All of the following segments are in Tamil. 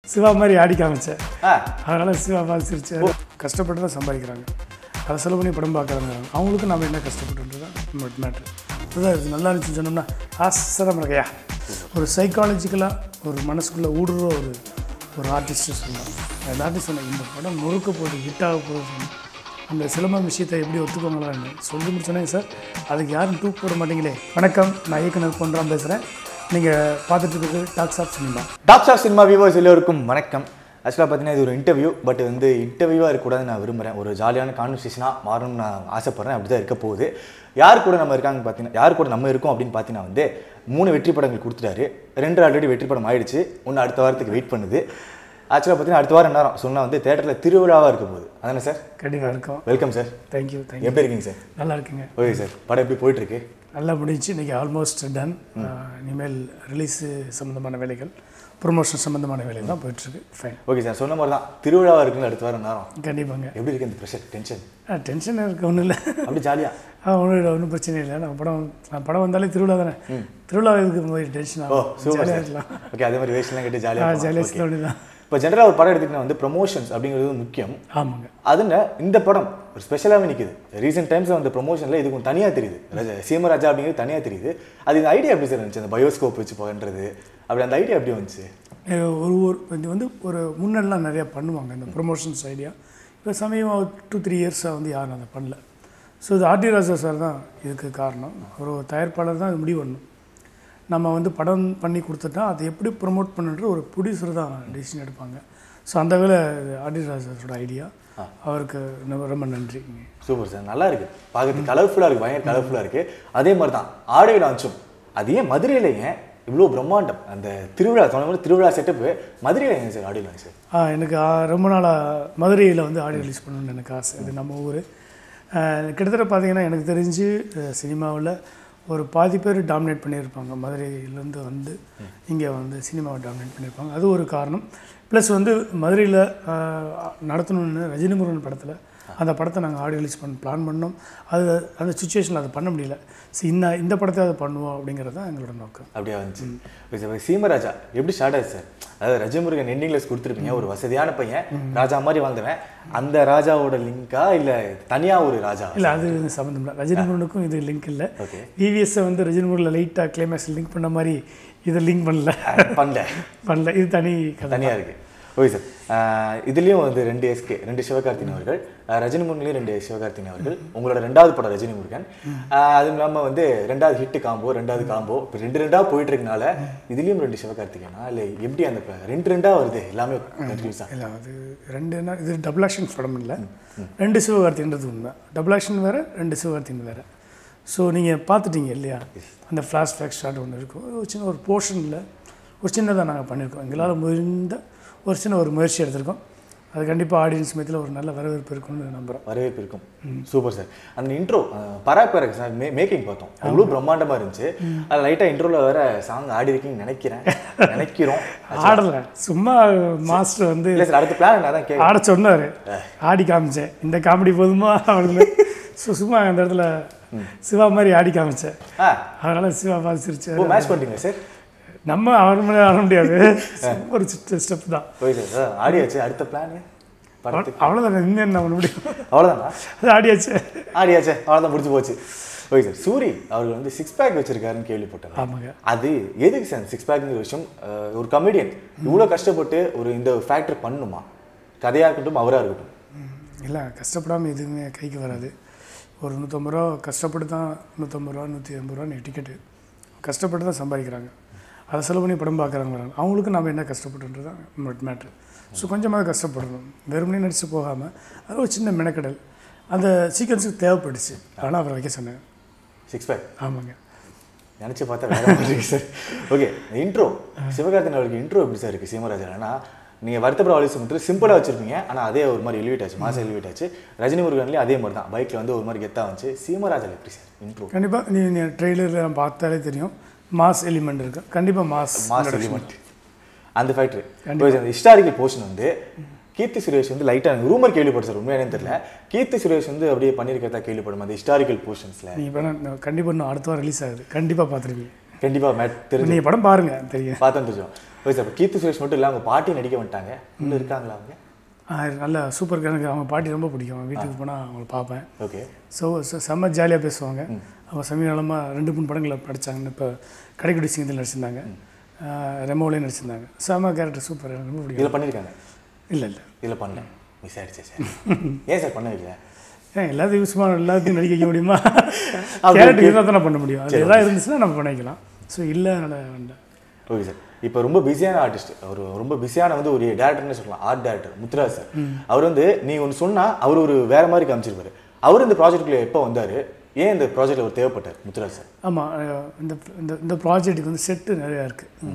சிவா மாதிரி ஆடி காமிச்சேன் ஆ அதனால் சிவா பார்த்து சிரிச்சு கஷ்டப்பட்டு தான் சம்பாதிக்கிறாங்க அதை செலவு பண்ணி படம் பார்க்குறாங்க அவங்களுக்கு நம்ம என்ன கஷ்டப்பட்டுன்றது தான் மேட்ரு அதுதான் இது நல்லா இருந்துச்சுன்னு சொன்னோம்னா ஆசரம் இருக்கையா ஒரு சைக்காலஜிக்கலாக ஒரு மனசுக்குள்ளே ஊடுருவ ஒரு ஒரு ஆர்டிஸ்ட்டு சொல்லலாம் அந்த ஆர்டிஸ்ட் சொன்ன இந்த படம் முறுக்க போட்டு ஹிட்டாக போகுது அந்த சிலம்பம் விஷயத்தை எப்படி ஒத்துக்கோங்களான்னு சொல்லி முடிச்சோன்னே சார் அதுக்கு யாரும் டூப் போட மாட்டீங்களே வணக்கம் நான் இயக்குனர் பொன்றாம் பேசுகிறேன் நீங்கள் பார்த்துட்டு இருக்கிறது talks of cinema talks of cinema viewers எல்லோருக்கும் வணக்கம் ஆக்சுவலாக பார்த்தீங்கன்னா இது ஒரு இன்டர்வியூ பட் வந்து இன்டர்வியூவாக இருக்கக்கூடாதுன்னு நான் விரும்புகிறேன் ஒரு ஜாலியான கான்வர்சேஷனாக மாறணும்னு நான் ஆசைப்பட்றேன் அப்படி தான் இருக்க போகுது யார் கூட நம்ம இருக்காங்க பார்த்தீங்கன்னா யார் கூட நம்ம இருக்கோம் அப்படின்னு பார்த்தீங்கன்னா வந்து மூணு வெற்றி படங்கள் கொடுத்துட்டாரு ரெண்டு ஆல்ரெடி வெற்றி படம் ஆயிடுச்சு ஒன்று அடுத்த வாரத்துக்கு வெயிட் பண்ணுது ஆக்சுவலாக பார்த்தீங்கன்னா அடுத்த வாரம் நேரம் சொன்னால் வந்து தேட்டரில் திருவிழாவாக இருக்க போகுது அதானே சார் கண்டிப்பாக இருக்கும் வெல்கம் சார் தேங்க்யூ தேங்க்யூ எப்படி இருக்கீங்க சார் நல்லா இருக்குங்க ஓகே சார் படம் எப்படி போயிட்டுருக்கு நல்லா முடிஞ்சு இன்றைக்கி ஆல்மோஸ்ட் டன் இனிமேல் ரிலீஸு சம்மந்தமான வேலைகள் ப்ரொமோஷன் சம்மந்தமான வேலைகள் தான் போயிட்டுருக்கு ஃபைன் ஓகே சார் சொன்ன மாதிரி தான் திருவிழாவாக இருக்குன்னு அடுத்த வாரம் நேரம் கண்டிப்பாங்க எப்படி இருக்கு இந்த ப்ரெஷர் டென்ஷன் டென்ஷன் இருக்க ஒன்றும் இல்லை அப்படி ஜாலியாக ஒன்றும் ஒன்றும் பிரச்சனை இல்லை நம்ம படம் நான் படம் வந்தாலே திருவிழா தானே திருவிழா இதுக்கு போய் டென்ஷன் ஓ ஆகும் சூப்பர் ஜாலியாக சார் இருக்கலாம் ஓகே அதே மாதிரி வேஸ்ட்லாம் கேட்டு ஜாலியாக ஜாலியாக சொல்ல வேண்டியதான் இப்போ ஜென்ரலாக ஒரு படம் எடுத்துக்கிட்டா வந்து ப்ரொமோஷன்ஸ் அப்படிங்கிறது முக்கியம் ஆமாங்க அதில் இந்த படம் ஒரு ஸ்பெஷலாகவே நிற்குது ரீசெண்ட் டைம்ஸ் அந்த ப்ரொமோஷனில் இது கொஞ்சம் தனியாக தெரியுது ராஜா சீமராஜா அப்படிங்கிறது தனியாக தெரியுது அது இந்த ஐடியா எப்படி சார் இருந்துச்சு அந்த பயோஸ்கோப் வச்சு பண்ணுறது அப்படி அந்த ஐடியா எப்படி வந்துச்சு அஹ் ஒரு ஒரு இது வந்து ஒரு முன்னெல்லாம் நிறையா பண்ணுவாங்க இந்த ப்ரொமோஷன்ஸ் ஐடியா இப்போ சமயம் டூ த்ரீ இயர்ஸாக வந்து யாரும் அதை பண்ணல ஸோ இது ஆர்டி ராஜா சார் தான் இதுக்கு காரணம் ஒரு தயாரிப்பாளர் தான் இது முடிவு பண்ணணும் நம்ம வந்து படம் பண்ணி கொடுத்துட்டா அதை எப்படி ப்ரொமோட் பண்ணுன்ற ஒரு ப்ரொடியூசர் தான் டிசிஷன் எடுப்பாங்க ஸோ அந்த வேலை ஆர்டி ராஜா சாரோட ஐடியா அவருக்கு ரொம்ப ரொம்ப நன்றி சூப்பர் சார் நல்லா இருக்கு பார்க்கறதுக்கு கலர்ஃபுல்லாக இருக்குது பயங்கர கலர்ஃபுல்லாக இருக்குது அதே மாதிரி தான் ஆடியோ லான்ச்சும் அது ஏன் மதுரையில் ஏன் இவ்வளோ பிரம்மாண்டம் அந்த திருவிழா சொன்ன மாதிரி திருவிழா செட்டப்பு மதுரையில் ஏன் சார் ஆடியோ லான்ச் ஆ எனக்கு ஆ, ரொம்ப நாளாக மதுரையில் வந்து ஆடியோ ரிலீஸ் பண்ணணும்னு எனக்கு ஆசை இது நம்ம ஊர் கிட்டத்தட்ட பார்த்தீங்கன்னா எனக்கு தெரிஞ்சு சினிமாவில் ஒரு பாதி பேர் டாமினேட் பண்ணியிருப்பாங்க மதுரையிலேருந்து வந்து இங்கே வந்து சினிமாவை டாமினேட் பண்ணியிருப்பாங்க அது ஒரு காரணம் ப்ளஸ் வந்து மதுரையில் நடத்தணும்னு ரஜினி முருகன் படத்தில் அந்த படத்தை நாங்கள் ஆடியோ ரிலீஸ் பண்ண பிளான் பண்ணோம் அது அந்த சுச்சுவேஷனில் அதை பண்ண முடியல ஸோ இந்த இந்த படத்தை அதை பண்ணுவோம் அப்படிங்கிறது தான் எங்களோட நோக்கம் அப்படியே வந்துச்சு ஓகே சார் சீமராஜா எப்படி ஸ்டார்ட் ஆச்சு சார் அதாவது ரஜமுருகன் எண்டிங்லெஸ் கொடுத்துருப்பீங்க ஒரு வசதியான பையன் ராஜா மாதிரி வாழ்ந்தவன் அந்த ராஜாவோட லிங்கா இல்லை தனியாக ஒரு ராஜா இல்லை அது சம்மந்தம் இல்லை ரஜினி முருகனுக்கும் இது லிங்க் இல்லை ஓகே விவிஎஸ்ஸை வந்து ரஜினி முருகனில் லைட்டாக கிளைமேக்ஸ் லிங்க் பண்ண மாதிரி இதை லிங்க் பண்ணல பண்ணல பண்ணல இது தனி கதை தனியாக இருக்கு ஓகே சார் இதுலேயும் வந்து ரெண்டு எஸ்கே ரெண்டு சிவகார்த்திகேயன் அவர்கள் அஹ் ரஜினி முருகன்லேயும் ரெண்டு சிவகார்த்திகேயன் அவர்கள் உங்களோட ரெண்டாவது படம் ரஜினி முருகன் அஹ் அதுவும் இல்லாமல் வந்து ரெண்டாவது ஹிட் காம்போ ரெண்டாவது காம்போ இப்போ ரெண்டு ரெண்டாக போயிட்டு இருக்கனால இதுலேயும் ரெண்டு சிவகார்த்திகேயனா இல்லை எப்படி அந்த ப- ரெண்டு ரெண்டாக வருது எல்லாமே கன்ஃபியூஸாக இல்லை அது ரெண்டு என்ன இது டபுள் ஆக்ஷன் படம் இல்லை ரெண்டு சிவகார்த்தின்றது உண்மை டபுள் ஆக்ஷன் வேறு ரெண்டு சிவகார்த்தின் வேறு ஸோ நீங்கள் பார்த்துட்டீங்க இல்லையா அந்த ஃப்ளாஷ் பேக் ஷாட் ஒன்று இருக்கும் ஒரு சின்ன ஒரு போர்ஷனில் ஒரு சின்னதாக நாங்கள் பண்ணியிருக்கோம் எங்களால் முடிந்த ஒரு சின்ன ஒரு முயற்சி எடுத்திருக்கோம் அது கண்டிப்பாக ஆடியன்ஸ் மத்தியில் ஒரு நல்ல வரவேற்பு இருக்கும்னு நம்புகிறோம் வரவேற்பு இருக்கும் சூப்பர் சார் அந்த இன்ட்ரோ பராக் பராக் சார் மே மேக்கிங் பார்த்தோம் அவ்வளோ பிரம்மாண்டமாக இருந்துச்சு அது லைட்டாக இன்ட்ரோவில் வேற சாங் ஆடி இருக்கீங்கன்னு நினைக்கிறேன் நினைக்கிறோம் ஆடலை சும்மா மாஸ்டர் வந்து இல்லை சார் அடுத்த பிளான் நான் தான் கேட்க ஆட சொன்னார் ஆடி காமிச்சேன் இந்த காமெடி போதுமா அவனுக்கு ஸோ சும்மா அந்த இடத்துல சிவா மாதிரி ஆடி காமிச்சேன் ஆ அதனால் சிவா பார்த்து சிரிச்சாரு ஓ மேட்ச் பண்ணிட்டீங்க சார் நம்ம அவர் மாதிரி ஆட முடியாது சும்மா ஒரு ஸ்டெப் தான் ஓகே சார் சார் ஆடியாச்சு அடுத்த பிளான் படத்துக்கு அவ்வளோதான் இன்னும் என்ன பண்ண முடியும் அவ்வளோதானா அது ஆடியாச்சு ஆடியாச்சே அவ்வளோதான் முடிஞ்சு போச்சு ஓகே சார் சூரி அவர் வந்து சிக்ஸ் பேக் வச்சிருக்காருன்னு கேள்விப்பட்டேன் ஆமாங்க அது எதுக்கு சார் சிக்ஸ் பேக்குங்கிற விஷயம் அஹ், ஒரு கமெடியன் இவ்வளோ கஷ்டப்பட்டு ஒரு இந்த ஃபேக்டர் பண்ணணுமா கதையாக இருக்கட்டும் அவராக இருக்கட்டும் இல்லை கஷ்டப்படாமல் எதுவுமே கைக்கு வராது ஒரு நூற்றம்பது ரூபா கஷ்டப்பட்டு தான் நூற்றம்பது ரூபா நூற்றி ஐம்பது ரூபா நீ டிக்கெட்டு கஷ்டப்பட்டு தான் சம்பாதிக்கிறாங்க அதை செலவு பண்ணி படம் பார்க்குறாங்க அவங்களுக்கு நம்ம என்ன கஷ்டப்பட்டுன்றது தான் மேட்ரு ஸோ கொஞ்சமாக கஷ்டப்படணும் வெறுமனே நடிச்சு போகாமல் அது ஒரு சின்ன மெனக்கடல் அந்த சீக்வன்ஸுக்கு தேவைப்பட்டுச்சு ஆனால் அவரை வைக்க சொன்னேன் சிக்ஸ் பேக் ஆமாங்க நினச்சி பார்த்தா வேற மாதிரி இருக்கு சார் ஓகே இன்ட்ரோ சிவகார்த்திகேயன் அவருக்கு இன்ட்ரோ எப்படி சார் இருக்குது சீமராஜன் ஏன்னா நீங்கள் வருத்தப்பட வாலிஸ் மட்டும் சிம்பிளாக வச்சிருப்பீங்க ஆனால் அதே ஒரு மாதிரி எலிவேட் ஆச்சு மாசம் எலிவேட் ஆச்சு ரஜினி முருகன்லேயும் அதே மாதிரி தான் பைக்கில் வந்து ஒரு மாதிரி கெத்தாக வந்துச்சு சீமராஜன் எப்படி சார் இன்ட்ரோ கண்டிப்பாக நீ நீ ட்ரெய்லரில் பார்த்தாலே தெரியும் மாஸ் எலிமெண்ட் இருக்கு கண்டிப்பாக மாஸ் மாஸ் எலிமெண்ட் அந்த ஃபேக்ட்ரி அந்த ஹிஸ்டாரிக்கல் போர்ஷன் வந்து கீர்த்தி சுரேஷ் வந்து லைட்டாக ரூமர் கேள்விப்பட்ட சார் உண்மையான தெரியல கீர்த்தி சுரேஷ் வந்து அப்படியே பண்ணியிருக்கிறதா கேள்விப்படும் அந்த ஹிஸ்டாரிக்கல் போர்ஷன்ஸில் நீங்கள் வேணால் கண்டிப்பாக இன்னும் அடுத்த வாரம் ரிலீஸ் ஆகுது கண்டிப்பாக பார்த்துருவீங்க கண்டிப்பாக மேட் தெரிஞ்சு நீங்கள் படம் பாருங்கள் தெரியும் பார்த்தோம் தெரியும் ஓகே சார் இப்போ கீர்த்தி சுரேஷ் மட்டும் இல்லை அவங்க பாட்டி நடிக்க வந்துட்டாங்க இன்னும் இருக்காங்களா அவங்க ஆஹ் நல்ல சூப்பர் எனக்கு அவங்க பாட்டி ரொம்ப பிடிக்கும் அவங்க வீட்டுக்கு போனால் அவங்கள பார்ப்பேன் ஓகே ஸோ செம்ம ஜாலியாக பேசுவாங்க அவங்க சமீப காலமாக ரெண்டு மூணு படங்களில் படித்தாங்க இப்போ கடைக்குடி சிங்கத்தில் நடிச்சிருந்தாங்க ரெமோலையும் நடிச்சிருந்தாங்க செம்ம கேரக்டர் சூப்பர் எனக்கு ரொம்ப பிடிக்கும் இதில் பண்ணியிருக்காங்க இல்லை இல்லை இதில் பண்ணல மிஸ் ஆயிடுச்சு சார் ஏன் சார் பண்ண வைக்கல ஏன் எல்லாத்தையும் யூஸ்மா எல்லாத்தையும் நடிக்க வைக்க முடியுமா கேரக்டர் இருந்தால் தானே பண்ண முடியும் அது எதாவது இருந்துச்சுன்னா நம்ம பண்ணிக்கலாம் ஸோ இல்லை அதனால் வேண்டாம் ஓகே சார் இப்போ ரொம்ப பிஸியான ஆர்டிஸ்ட் அவர் ரொம்ப பிஸியான வந்து ஒரு டேரக்டர்னு சொல்லலாம் ஆர்ட் டேரக்டர் முத்துராஜ் சார் அவர் வந்து நீ ஒன்று சொன்னால் அவர் ஒரு வேற மாதிரி காமிச்சிருப்பாரு அவர் இந்த ப்ராஜெக்ட்குள்ளே எப்போ வந்தார் ஏன் இந்த ப்ராஜெக்ட் அவர் தேவைப்பட்டார் முத்துராஜ் சார் ஆமாம் இந்த இந்த இந்த ப்ராஜெக்ட்டுக்கு வந்து செட்டு நிறையா இருக்குது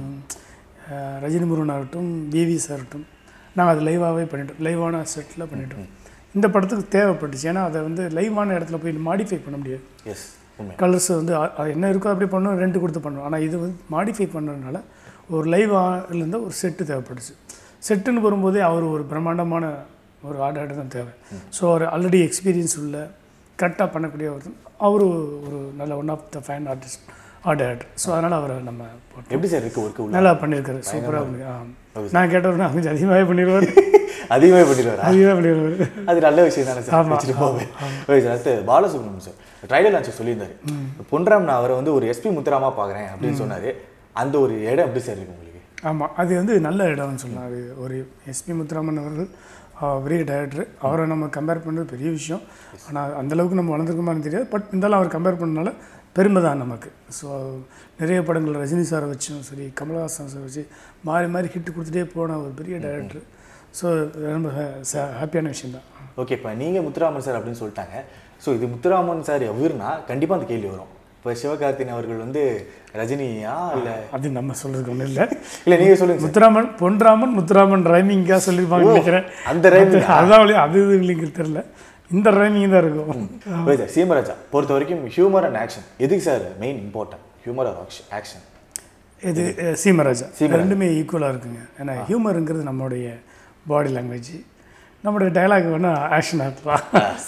ரஜினி முருகன் ஆகட்டும் பிவிஎஸ் ஆகட்டும் நாங்கள் அது லைவாகவே பண்ணிட்டோம் லைவான செட்டில் பண்ணிட்டோம் இந்த படத்துக்கு தேவைப்பட்டுச்சு ஏன்னா அதை வந்து லைவான இடத்துல போய் மாடிஃபை பண்ண முடியாது எஸ் உண்மை கலர்ஸ் வந்து அ- அது என்ன இருக்கோ அப்படி பண்ணணும் ரெண்ட் கொடுத்து பண்ணணும் ஆனால் இது வந்து மாடிஃபை பண்ணுறதுனால ஒரு லைவ் இருந்து ஒரு செட்டு தேவைப்பட்டுச்சு செட்டுன்னு வரும்போதே அவர் ஒரு பிரம்மாண்டமான ஒரு ஆர்டர் தான் தேவை ஸோ அவர் ஆல்ரெடி எக்ஸ்பீரியன்ஸ் உள்ள கரெக்டாக பண்ணக்கூடிய ஒரு அவர் ஒரு நல்ல one of the fine artist art director so அதனால் அவரை நம்ம போட்டோம் எப்படி சார் இருக்கு ஒர்க்கு உள்ள நல்லா பண்ணியிருக்காரு சூப்பராக பண்ணி ஆ. நான் கேட்டவர்னா கொஞ்சம் அதிகமாகவே பண்ணிடுவார் அதிகமாக பண்ணிடுவாரா அதிகமாக பண்ணிடுவார் அது நல்ல விஷயம் தானே சார் வச்சுட்டு போவேன் ஓகே சார் அடுத்து பாலசுப்ரமணியம் சார் ட்ரைலர் லான்ச் சொல்லியிருந்தாரு பொன்ராம் நான் அவரை வந்து ஒரு எஸ்பி முத்துராமா பார்க்குறேன் அப்படின்னு சொன்னாரு அந்த ஒரு இடம் எப்படி சார் இருக்கு உங்களுக்கு ஆமாம் அது வந்து நல்ல இடம்னு சொல்லலாம் அது ஒரு எஸ்பி முத்துராமன் அவர்கள் ஆஹ், பெரிய டைரக்டர் அவரை நம்ம கம்பேர் பண்ணுறது பெரிய விஷயம் ஆனால் அந்தளவுக்கு நம்ம வளர்ந்துருக்கோமான்னு தெரியாது பட் இருந்தாலும் அவர் கம்பேர் பண்ணனால பெருமை தான் நமக்கு ஸோ நிறைய படங்கள் ரஜினி சாரை வச்சும் சரி கமலஹாசன் சார் வச்சு மாறி மாறி ஹிட் கொடுத்துட்டே போன ஒரு பெரிய டைரக்டர் ஸோ ரொம்ப ஹாப்பியான விஷயம் தான் ஓகே இப்போ நீங்கள் முத்துராமன் சார் அப்படின்னு சொல்லிட்டாங்க ஸோ இது முத்துராமன் சார் எவருனா கண்டிப்பாக அந்த கேள்வி வரும் இப்போ சிவகார்த்தின் அவர்கள் வந்து ரஜினியா இல்லை அது நம்ம சொல்கிறதுக்கு ஒன்றும் இல்லை இல்லை நீங்கள் சொல்லுங்க முத்துராமன் பொன்ராமன் முத்துராமன் ரைமிங்காக சொல்லியிருப்பாங்கன்னு நினைக்கிறேன் அந்த ரைமிங் அதான் வழி அது இது இல்லைங்க தெரில இந்த ரைமிங் தான் இருக்கும் ஓகே சார் சீமராஜா பொறுத்த வரைக்கும் ஹியூமர் அண்ட் ஆக்ஷன் எதுக்கு sir main important humour or action இது அஹ், சீமராஜா ரெண்டுமே ஈக்குவலாக இருக்குங்க ஏன்னா ஹியூமருங்கிறது நம்மளுடைய பாடி லாங்குவேஜ் நம்மளுடைய டைலாக் வேணால் ஆக்ஷன் ஆகலாம்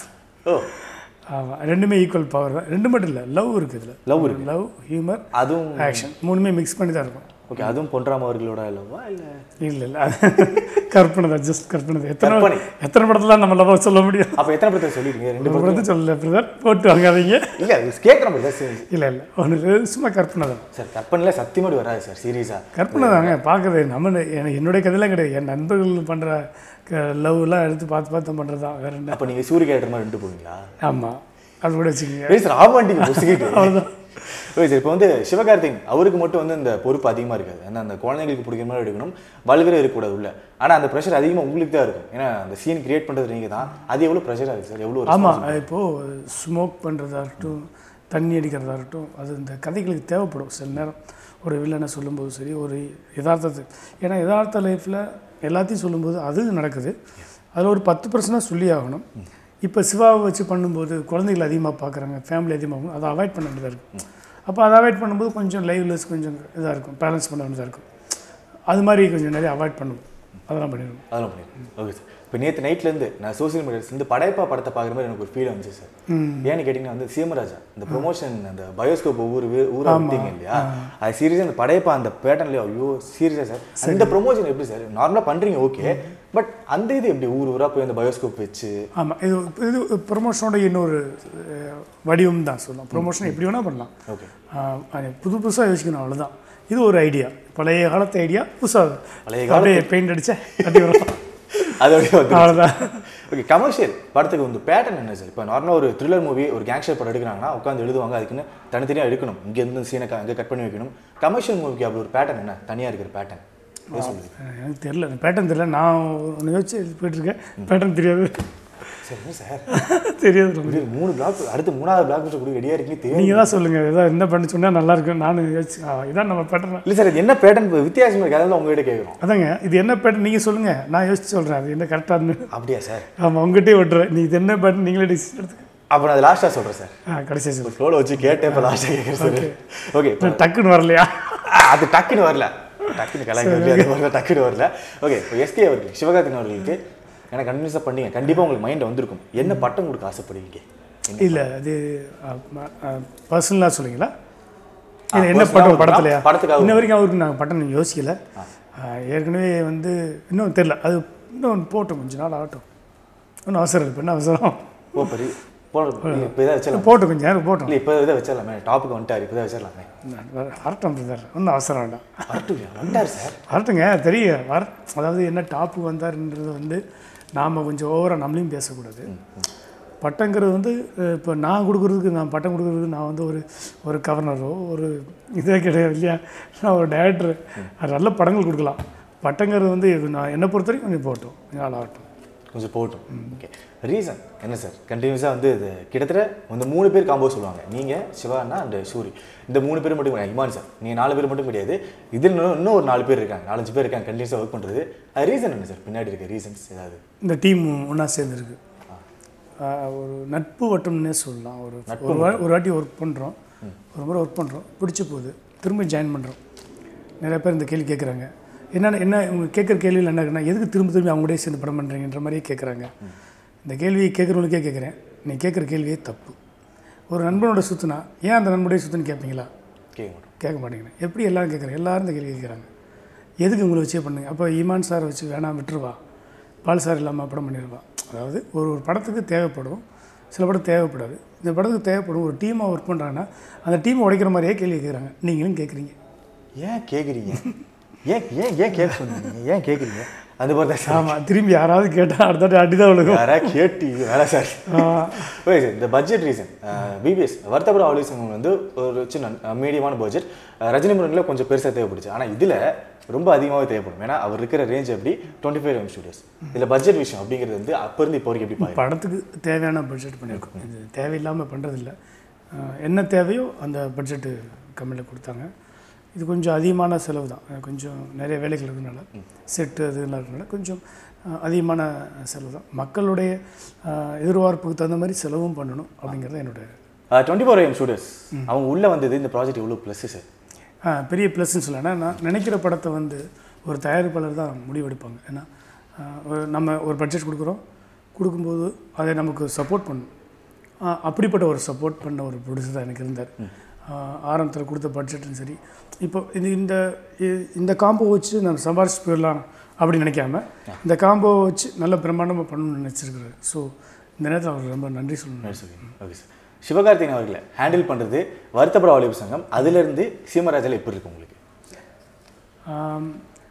ஓ ஆமாம் ரெண்டுமே ஈக்குவல் பவர் தான் ரெண்டு மட்டும் இல்லை லவ் இருக்குது இதில் Love லவ் ஹியூமர் அதுவும் ஆக்ஷன் மூணுமே மிக்ஸ் பண்ணி தான் இருக்கும் ஓகே அதுவும் பொன்ராம் அவர்களோட இல்லவா இல்லை இல்லை இல்லை கற்பனை தான் ஜஸ்ட் கற்பனை தான் எத்தனை கற்பனை. எத்தனை படத்தில் நம்ம லவ் சொல்ல முடியும் அப்போ எத்தனை படத்தை சொல்லிருக்கீங்க ரெண்டு ஒரு படத்தை சொல்லல பிரதர் போட்டு வாங்காதீங்க இல்லை அது கேட்குறோம் சார் சரி இல்லை இல்லை ஒன்று சும்மா கற்பனை தான் சார் கற்பனையில் சத்தியமாடி வராது சார் சீரியஸாக கற்பனை தாங்க பார்க்குறது நம்ம எனக்கு என்னுடைய கதையெல்லாம் கிடையாது என் நண்பர்கள் பண்ணுற லவ்லாம் எடுத்து பார்த்து பார்த்து பண்ணுறது தான் வேற என்ன அப்போ நீங்கள் சூரிய கேரக்டர் மாதிரி ரெண்டு போவீங்களா ஆமாம் அது கூட வச்சுக்கோங்க ஏய் சார் ஆமாண்டிங்க பொசுக்கிட்டு ஓகே சார் இப்போ வந்து சிவகார்த்திக் அவருக்கு மட்டும் வந்து இந்த பொறுப்பு அதிகமாக இருக்காது ஏன்னா அந்த குழந்தைங்களுக்கு பிடிக்கிற மாதிரி எடுக்கணும் வல்கரே இருக்கக்கூடாது உள்ள ஆனால் அந்த ப்ரெஷர் அதிகமாக உங்களுக்கு தான் இருக்கும் ஏன்னா அந்த சீன் கிரியேட் பண்ணுறது நீங்கள் தான் அது எவ்வளோ ப்ரெஷராக இருக்குது சார் எவ்வளோ ஆமாம் இப்போது ஸ்மோக் பண்ணுறதா இருக்கட்டும் தண்ணி அடிக்கிறதா இருக்கட்டும் அது இந்த கதைகளுக்கு தேவைப்படும் சில நேரம் ஒரு வில்லனை சொல்லும்போது சரி ஒரு யதார்த்தத்தை ஏன்னா யதார்த்த லைஃப்பில் எல்லாத்தையும் சொல்லும்போது அது நடக்குது அதில் ஒரு பத்து பர்சன்டாக சொல்லி ஆகணும் இப்போ சிவாவை வச்சு பண்ணும்போது குழந்தைகள் அதிகமாக பார்க்குறாங்க ஃபேமிலி அதிகமாக பார்க்கணும். அதை அவாய்ட் பண்ண வேண்டியதாக இருக்கும் அப்போ அதை அவாய்ட் பண்ணும்போது கொஞ்சம் லைவ்லெஸ் கொஞ்சம் இதாக இருக்கும் பேலன்ஸ் பண்ண வேண்டியதாக இருக்கும் அது மாதிரி கொஞ்சம் நிறைய அவாய்ட் பண்ணணும் அதெல்லாம் பண்ணிடணும் அதெல்லாம் பண்ணிடுறேன் ஓகே சார் இப்போ நேற்று நைட்லேருந்து நான் சோசியல் மீடியாஸ்லேருந்து படைப்பா படத்தை பார்க்குற மாதிரி எனக்கு ஒரு ஃபீல் வந்துச்சு சார் ஏன்னு கேட்டிங்கன்னா வந்து சீமராஜா இந்த ப்ரொமோஷன் அந்த பயோஸ்கோப் ஒவ்வொரு ஊ- ஊரா விட்டீங்க இல்லையா அது சீரியஸாக அந்த படைப்பா அந்த பேட்டர்ன்லேயே ஐயோ சீரியஸாக சார் அந்த ப்ரொமோஷன் எப்படி சார் நார்மலாக பண்ணுறீங்க ஓகே பட் அந்த இது எப்படி ஊர் ஊரா போய் அந்த பயோஸ்கோப் வச்சு ஆமாம் இது இது ப்ரொமோஷனோட இன்னொரு அஹ், வடிவம் தான் சொல்லலாம் ப்ரொமோஷன் எப்படி வேணால் பண்ணலாம் ஓகே ஆஹ், அது புது புதுசாக யோசிக்கணும் அவ்வளோதான் இது ஒரு ஐடியா பழைய காலத்து ஐடியா புதுசாக பழைய அப்படியே பெயிண்ட் அடிச்சா கட்டி வரும் அதோடய வந்து அவ்வளோதான் ஓகே கமர்ஷியல் படத்துக்கு வந்து பேட்டர்ன் என்ன சார் இப்போ நார்மலாக ஒரு த்ரில்லர் மூவி ஒரு கேங்ஸ்டர் படம் எடுக்கிறாங்கன்னா உட்காந்து எழுதுவாங்க அதுக்குன்னு தனித்தனியாக எடுக்கணும் இங்கே இருந்து சீனை அங்கே கட் பண்ணி வைக்கணும் கமர்ஷியல் மூவிக்கு அப்படி ஒரு பேட்டர்ன் என்ன தனியாக இருக்கிற பேட்டர்ன் சொல்லுங்க எனக்கு தெரியல பேட்டர்ன் தெரியல நான் ஒன்று யோசிச்சு போயிட்டுருக்கேன் பேட்டர்ன் தெரியாது சரி என்ன சார் தெரியாது ரொம்ப இது மூணு பிளாக் அடுத்து மூணாவது பிளாக் கூட ரெடியாக இருக்கீங்க தெரியும் நீங்கள் தான் சொல்லுங்கள் ஏதாவது என்ன பண்ணி சொன்னால் நல்லா இருக்கும் நான் யோசிச்சு ஆ, இதான் நம்ம பேட்டர்ன் இல்லை சார் இது என்ன பேட்டர்ன் வித்தியாசமாக இருக்குது அதெல்லாம் உங்ககிட்ட கேட்குறோம் அதாங்க இது என்ன பேட்டர்ன் நீங்கள் சொல்லுங்கள் நான் யோசிச்சு சொல்கிறேன் அது என்ன கரெக்டாக அப்படியா சார் ஆமாம் உங்கள்கிட்டயே விட்டுறேன் நீ இது என்ன பேட்டர்ன் நீங்களே டிசிஷன் எடுத்துக்க அப்போ நான் அது லாஸ்ட்டாக சொல்கிறேன் சார் ஆ கடைசியாக சொல்லு ஃப்ளோவில் வச்சு கேட்டேன் இப்போ லாஸ்ட்டாக கேட்குறேன் சார் ஓகே நான் டக்குன்னு வரலையா அது டக்குன்னு வரல டக்குன்னு கலாய்க்க வரல அது வரல டக்குன்னு வரல ஓகே இப்போ எஸ்கே அவர்கள் சிவகார்த்திகன் அவர்களுக்கு எனக்கு கன்வின்ஸாக பண்ணீங்க கண்டிப்பாக உங்களுக்கு மைண்ட் வந்திருக்கும் என்ன பட்டம் கொடுக்க ஆசைப்படுவீங்க இல்லை அது பர்சனலாக சொல்லுங்களா இல்லை என்ன personal படம் ஒரு படத்துலையா படத்துக்காக இன்ன வரைக்கும் அவருக்கு நாங்கள் பட்டம் நீங்கள் யோசிக்கல ஆஹ் ஏற்கனவே வந்து இன்னும் தெரில அது இன்னும் போட்டோம் கொஞ்ச நாள் ஆகட்டும் இன்னும் அவசரம் இப்போ என்ன அவசரம் ஓ பெரிய போன இப்போ இதை வச்சிடலாம் போட்டோம் கொஞ்சம் நேரம் போட்டோம் இல்லை இப்போ இதை வச்சிடலாமே டாப்புக்கு வந்துட்டார் இப்போ இதை வச்சிடலாமே வரட்டும் பிரதர் ஒன்றும் அவசரம் வேண்டாம் வரட்டும் வந்துட்டார் சார் வரட்டுங்க தெரியும் வர அதாவது என்ன டாப்பு வந்தாருன்றது வந்து நாம் கொஞ்சம் ஓவராக நம்மளையும் பேசக்கூடாது பட்டங்கிறது வந்து அஹ், இப்போ நான் கொடுக்குறதுக்கு நான் பட்டம் கொடுக்குறதுக்கு நான் வந்து ஒரு ஒரு கவர்னரோ ஒரு இதே கிடையாது இல்லையா நான் ஒரு டைரக்டர் நல்ல படங்கள் கொடுக்கலாம் பட்டங்கிறது வந்து இது நான் என்னை பொறுத்த வரைக்கும் கொஞ்சம் போட்டோம் கொஞ்சம் நாள் ஆகட்டும் கொஞ்சம் போகட்டும் ஓகே ரீசன் என்ன சார் கண்டினியூஸாக வந்து இது கிட்டத்தட்ட இந்த மூணு பேர் காம்போ சொல்லுவாங்க நீங்கள் சிவானா அண்ட் சூரி இந்த மூணு பேர் மட்டும் கிடையாது இமான் சார் நீங்கள் நாலு பேர் மட்டும் கிடையாது இதில் இன்னும் இன்னும் ஒரு நாலு பேர் இருக்காங்க நாலஞ்சு பேர் இருக்காங்க கண்டினியூஸாக ஒர்க் பண்ணுறது அது ரீசன் என்ன சார் பின்னாடி இருக்க ரீசன்ஸ் ஏதாவது இந்த டீம் ஒன்றா சேர்ந்துருக்கு ஆஹ், ஒரு நட்பு வட்டம்னே சொல்லலாம் ஒரு ஒரு வா- ஒரு வாட்டி ஒர்க் பண்ணுறோம் ஒரு முறை ஒர்க் பண்ணுறோம் பிடிச்சி போகுது திரும்ப ஜாயின் பண்ணுறோம் நிறைய பேர் இந்த கேள்வி கேட்குறாங்க என்னென்ன என்ன இவங்க கேட்குற கேள்வியில் என்ன இருக்குன்னா எதுக்கு திரும்ப திரும்பி அவங்க கூட சேர்ந்து படம் பண்ணுறீங்கன்ற மாதிரியே கேட்குறாங்க இந்த கேள்வி கேட்குறவங்களுக்கே கேட்குறேன் நீ கேட்குற கேள்வியே தப்பு ஒரு நண்பனோட சுற்றுனா ஏன் அந்த நண்பனுடைய சுற்றுன்னு கேட்பீங்களா கேட்க மாட்டோம் கேட்க மாட்டேங்கிறேன் எப்படி எல்லாரும் கேட்குறாங்க எல்லாரும் இந்த கேள்வி கேட்குறாங்க எதுக்கு உங்களை வச்சே பண்ணுங்க அப்போ ஈமான் சாரை வச்சு வேணாம் விட்டுருவா பால் சார் இல்லாமல் படம் பண்ணிடுவா அதாவது ஒரு ஒரு படத்துக்கு தேவைப்படும் சில படம் தேவைப்படாது இந்த படத்துக்கு தேவைப்படும் ஒரு டீமாக ஒர்க் பண்ணுறாங்கன்னா அந்த டீமை உடைக்கிற மாதிரியே கேள்வி கேட்குறாங்க நீங்களும் கேட்குறீங்க ஏன் கேட்குறீங்க ஏன் ஏன் ஏன் கேட்க சொன்னீங்க ஏன் கேட்குறீங்க அந்த மாதிரி தான் சார் ஆமாம் திரும்பி யாராவது கேட்டால் அடுத்த அடி தான் விழுகும் யாரா கேட்டு வேலை சார் ஓகே சார் இந்த பட்ஜெட் ரீசன் பிபிஎஸ் வருத்தப்பட ஆலோசனை வந்து ஒரு சின்ன மீடியமான பட்ஜெட் ரஜினி முருகனில் கொஞ்சம் பெருசாக தேவைப்படுச்சு ஆனால் இதில் ரொம்ப அதிகமாகவே தேவைப்படும் ஏன்னா அவர் இருக்கிற ரேஞ்ச் எப்படி டுவெண்ட்டி ஃபைவ் எம் ஸ்டூடியோஸ் இதில் பட்ஜெட் விஷயம் அப்படிங்கிறது வந்து அப்போ இருந்து இப்போ வரைக்கும் எப்படி பாருங்க படத்துக்கு தேவையான பட்ஜெட் பண்ணியிருக்கோம் இது தேவையில்லாமல் பண்ணுறதில்ல என்ன தேவையோ அந்த பட்ஜெட்டு கம்மியில் கொடுத்தாங்க இது கொஞ்சம் அதிகமான செலவு தான் அஹ் கொஞ்சம் நிறைய வேலைகள் இருக்கிறதுனால செட்டு அது எல்லாம் இருக்கிறதுனால கொஞ்சம் அஹ், அதிகமான செலவு தான் மக்களுடைய அஹ், எதிர்பார்ப்புக்கு தகுந்த மாதிரி செலவும் பண்ணணும் அப்படிங்கிறது என்னுடைய டுவெண்ட்டி ஃபோர் எம் ஸ்டூடியோஸ் அவங்க உள்ளே வந்தது இந்த ப்ராஜெக்ட் எவ்வளோ ப்ளஸ் சார் ஆ, பெரிய ப்ளஸ்ன்னு சொல்லலாம் ஏன்னா நான் நினைக்கிற படத்தை வந்து ஒரு தயாரிப்பாளர் தான் முடிவெடுப்பாங்க ஏன்னா ஆ, ஒரு- நம்ம ஒரு பட்ஜெட் கொடுக்குறோம் கொடுக்கும்போது அதை நமக்கு சப்போர்ட் பண்ணும் ஆ, அப்படிப்பட்ட ஒரு சப்போர்ட் பண்ண ஒரு ப்ரொடியூசர் தான் எனக்கு இருந்தார் ஆரம்பத்தில் கொடுத்த பட்ஜெட்டும் சரி இப்போ இது இந்த இ- இந்த காம்போ வச்சு நம்ம சம்பாரிச்சு போயிடலாம் அப்படி நினைக்காம இந்த காம்போ வச்சு நல்ல பிரம்மாண்டமாக பண்ணணும்னு நினச்சிருக்கிறாரு ஸோ இந்த நேரத்தில் அவருக்கு ரொம்ப நன்றி சொல்லணும் ஓகே சார் சிவகார்த்திகேயன் அவர்களை ஹேண்டில் பண்ணுறது வருத்தப்பட வாலிப சங்கம் அதுலேருந்து சீமராஜில் எப்படி இருக்கு உங்களுக்கு ஆம்,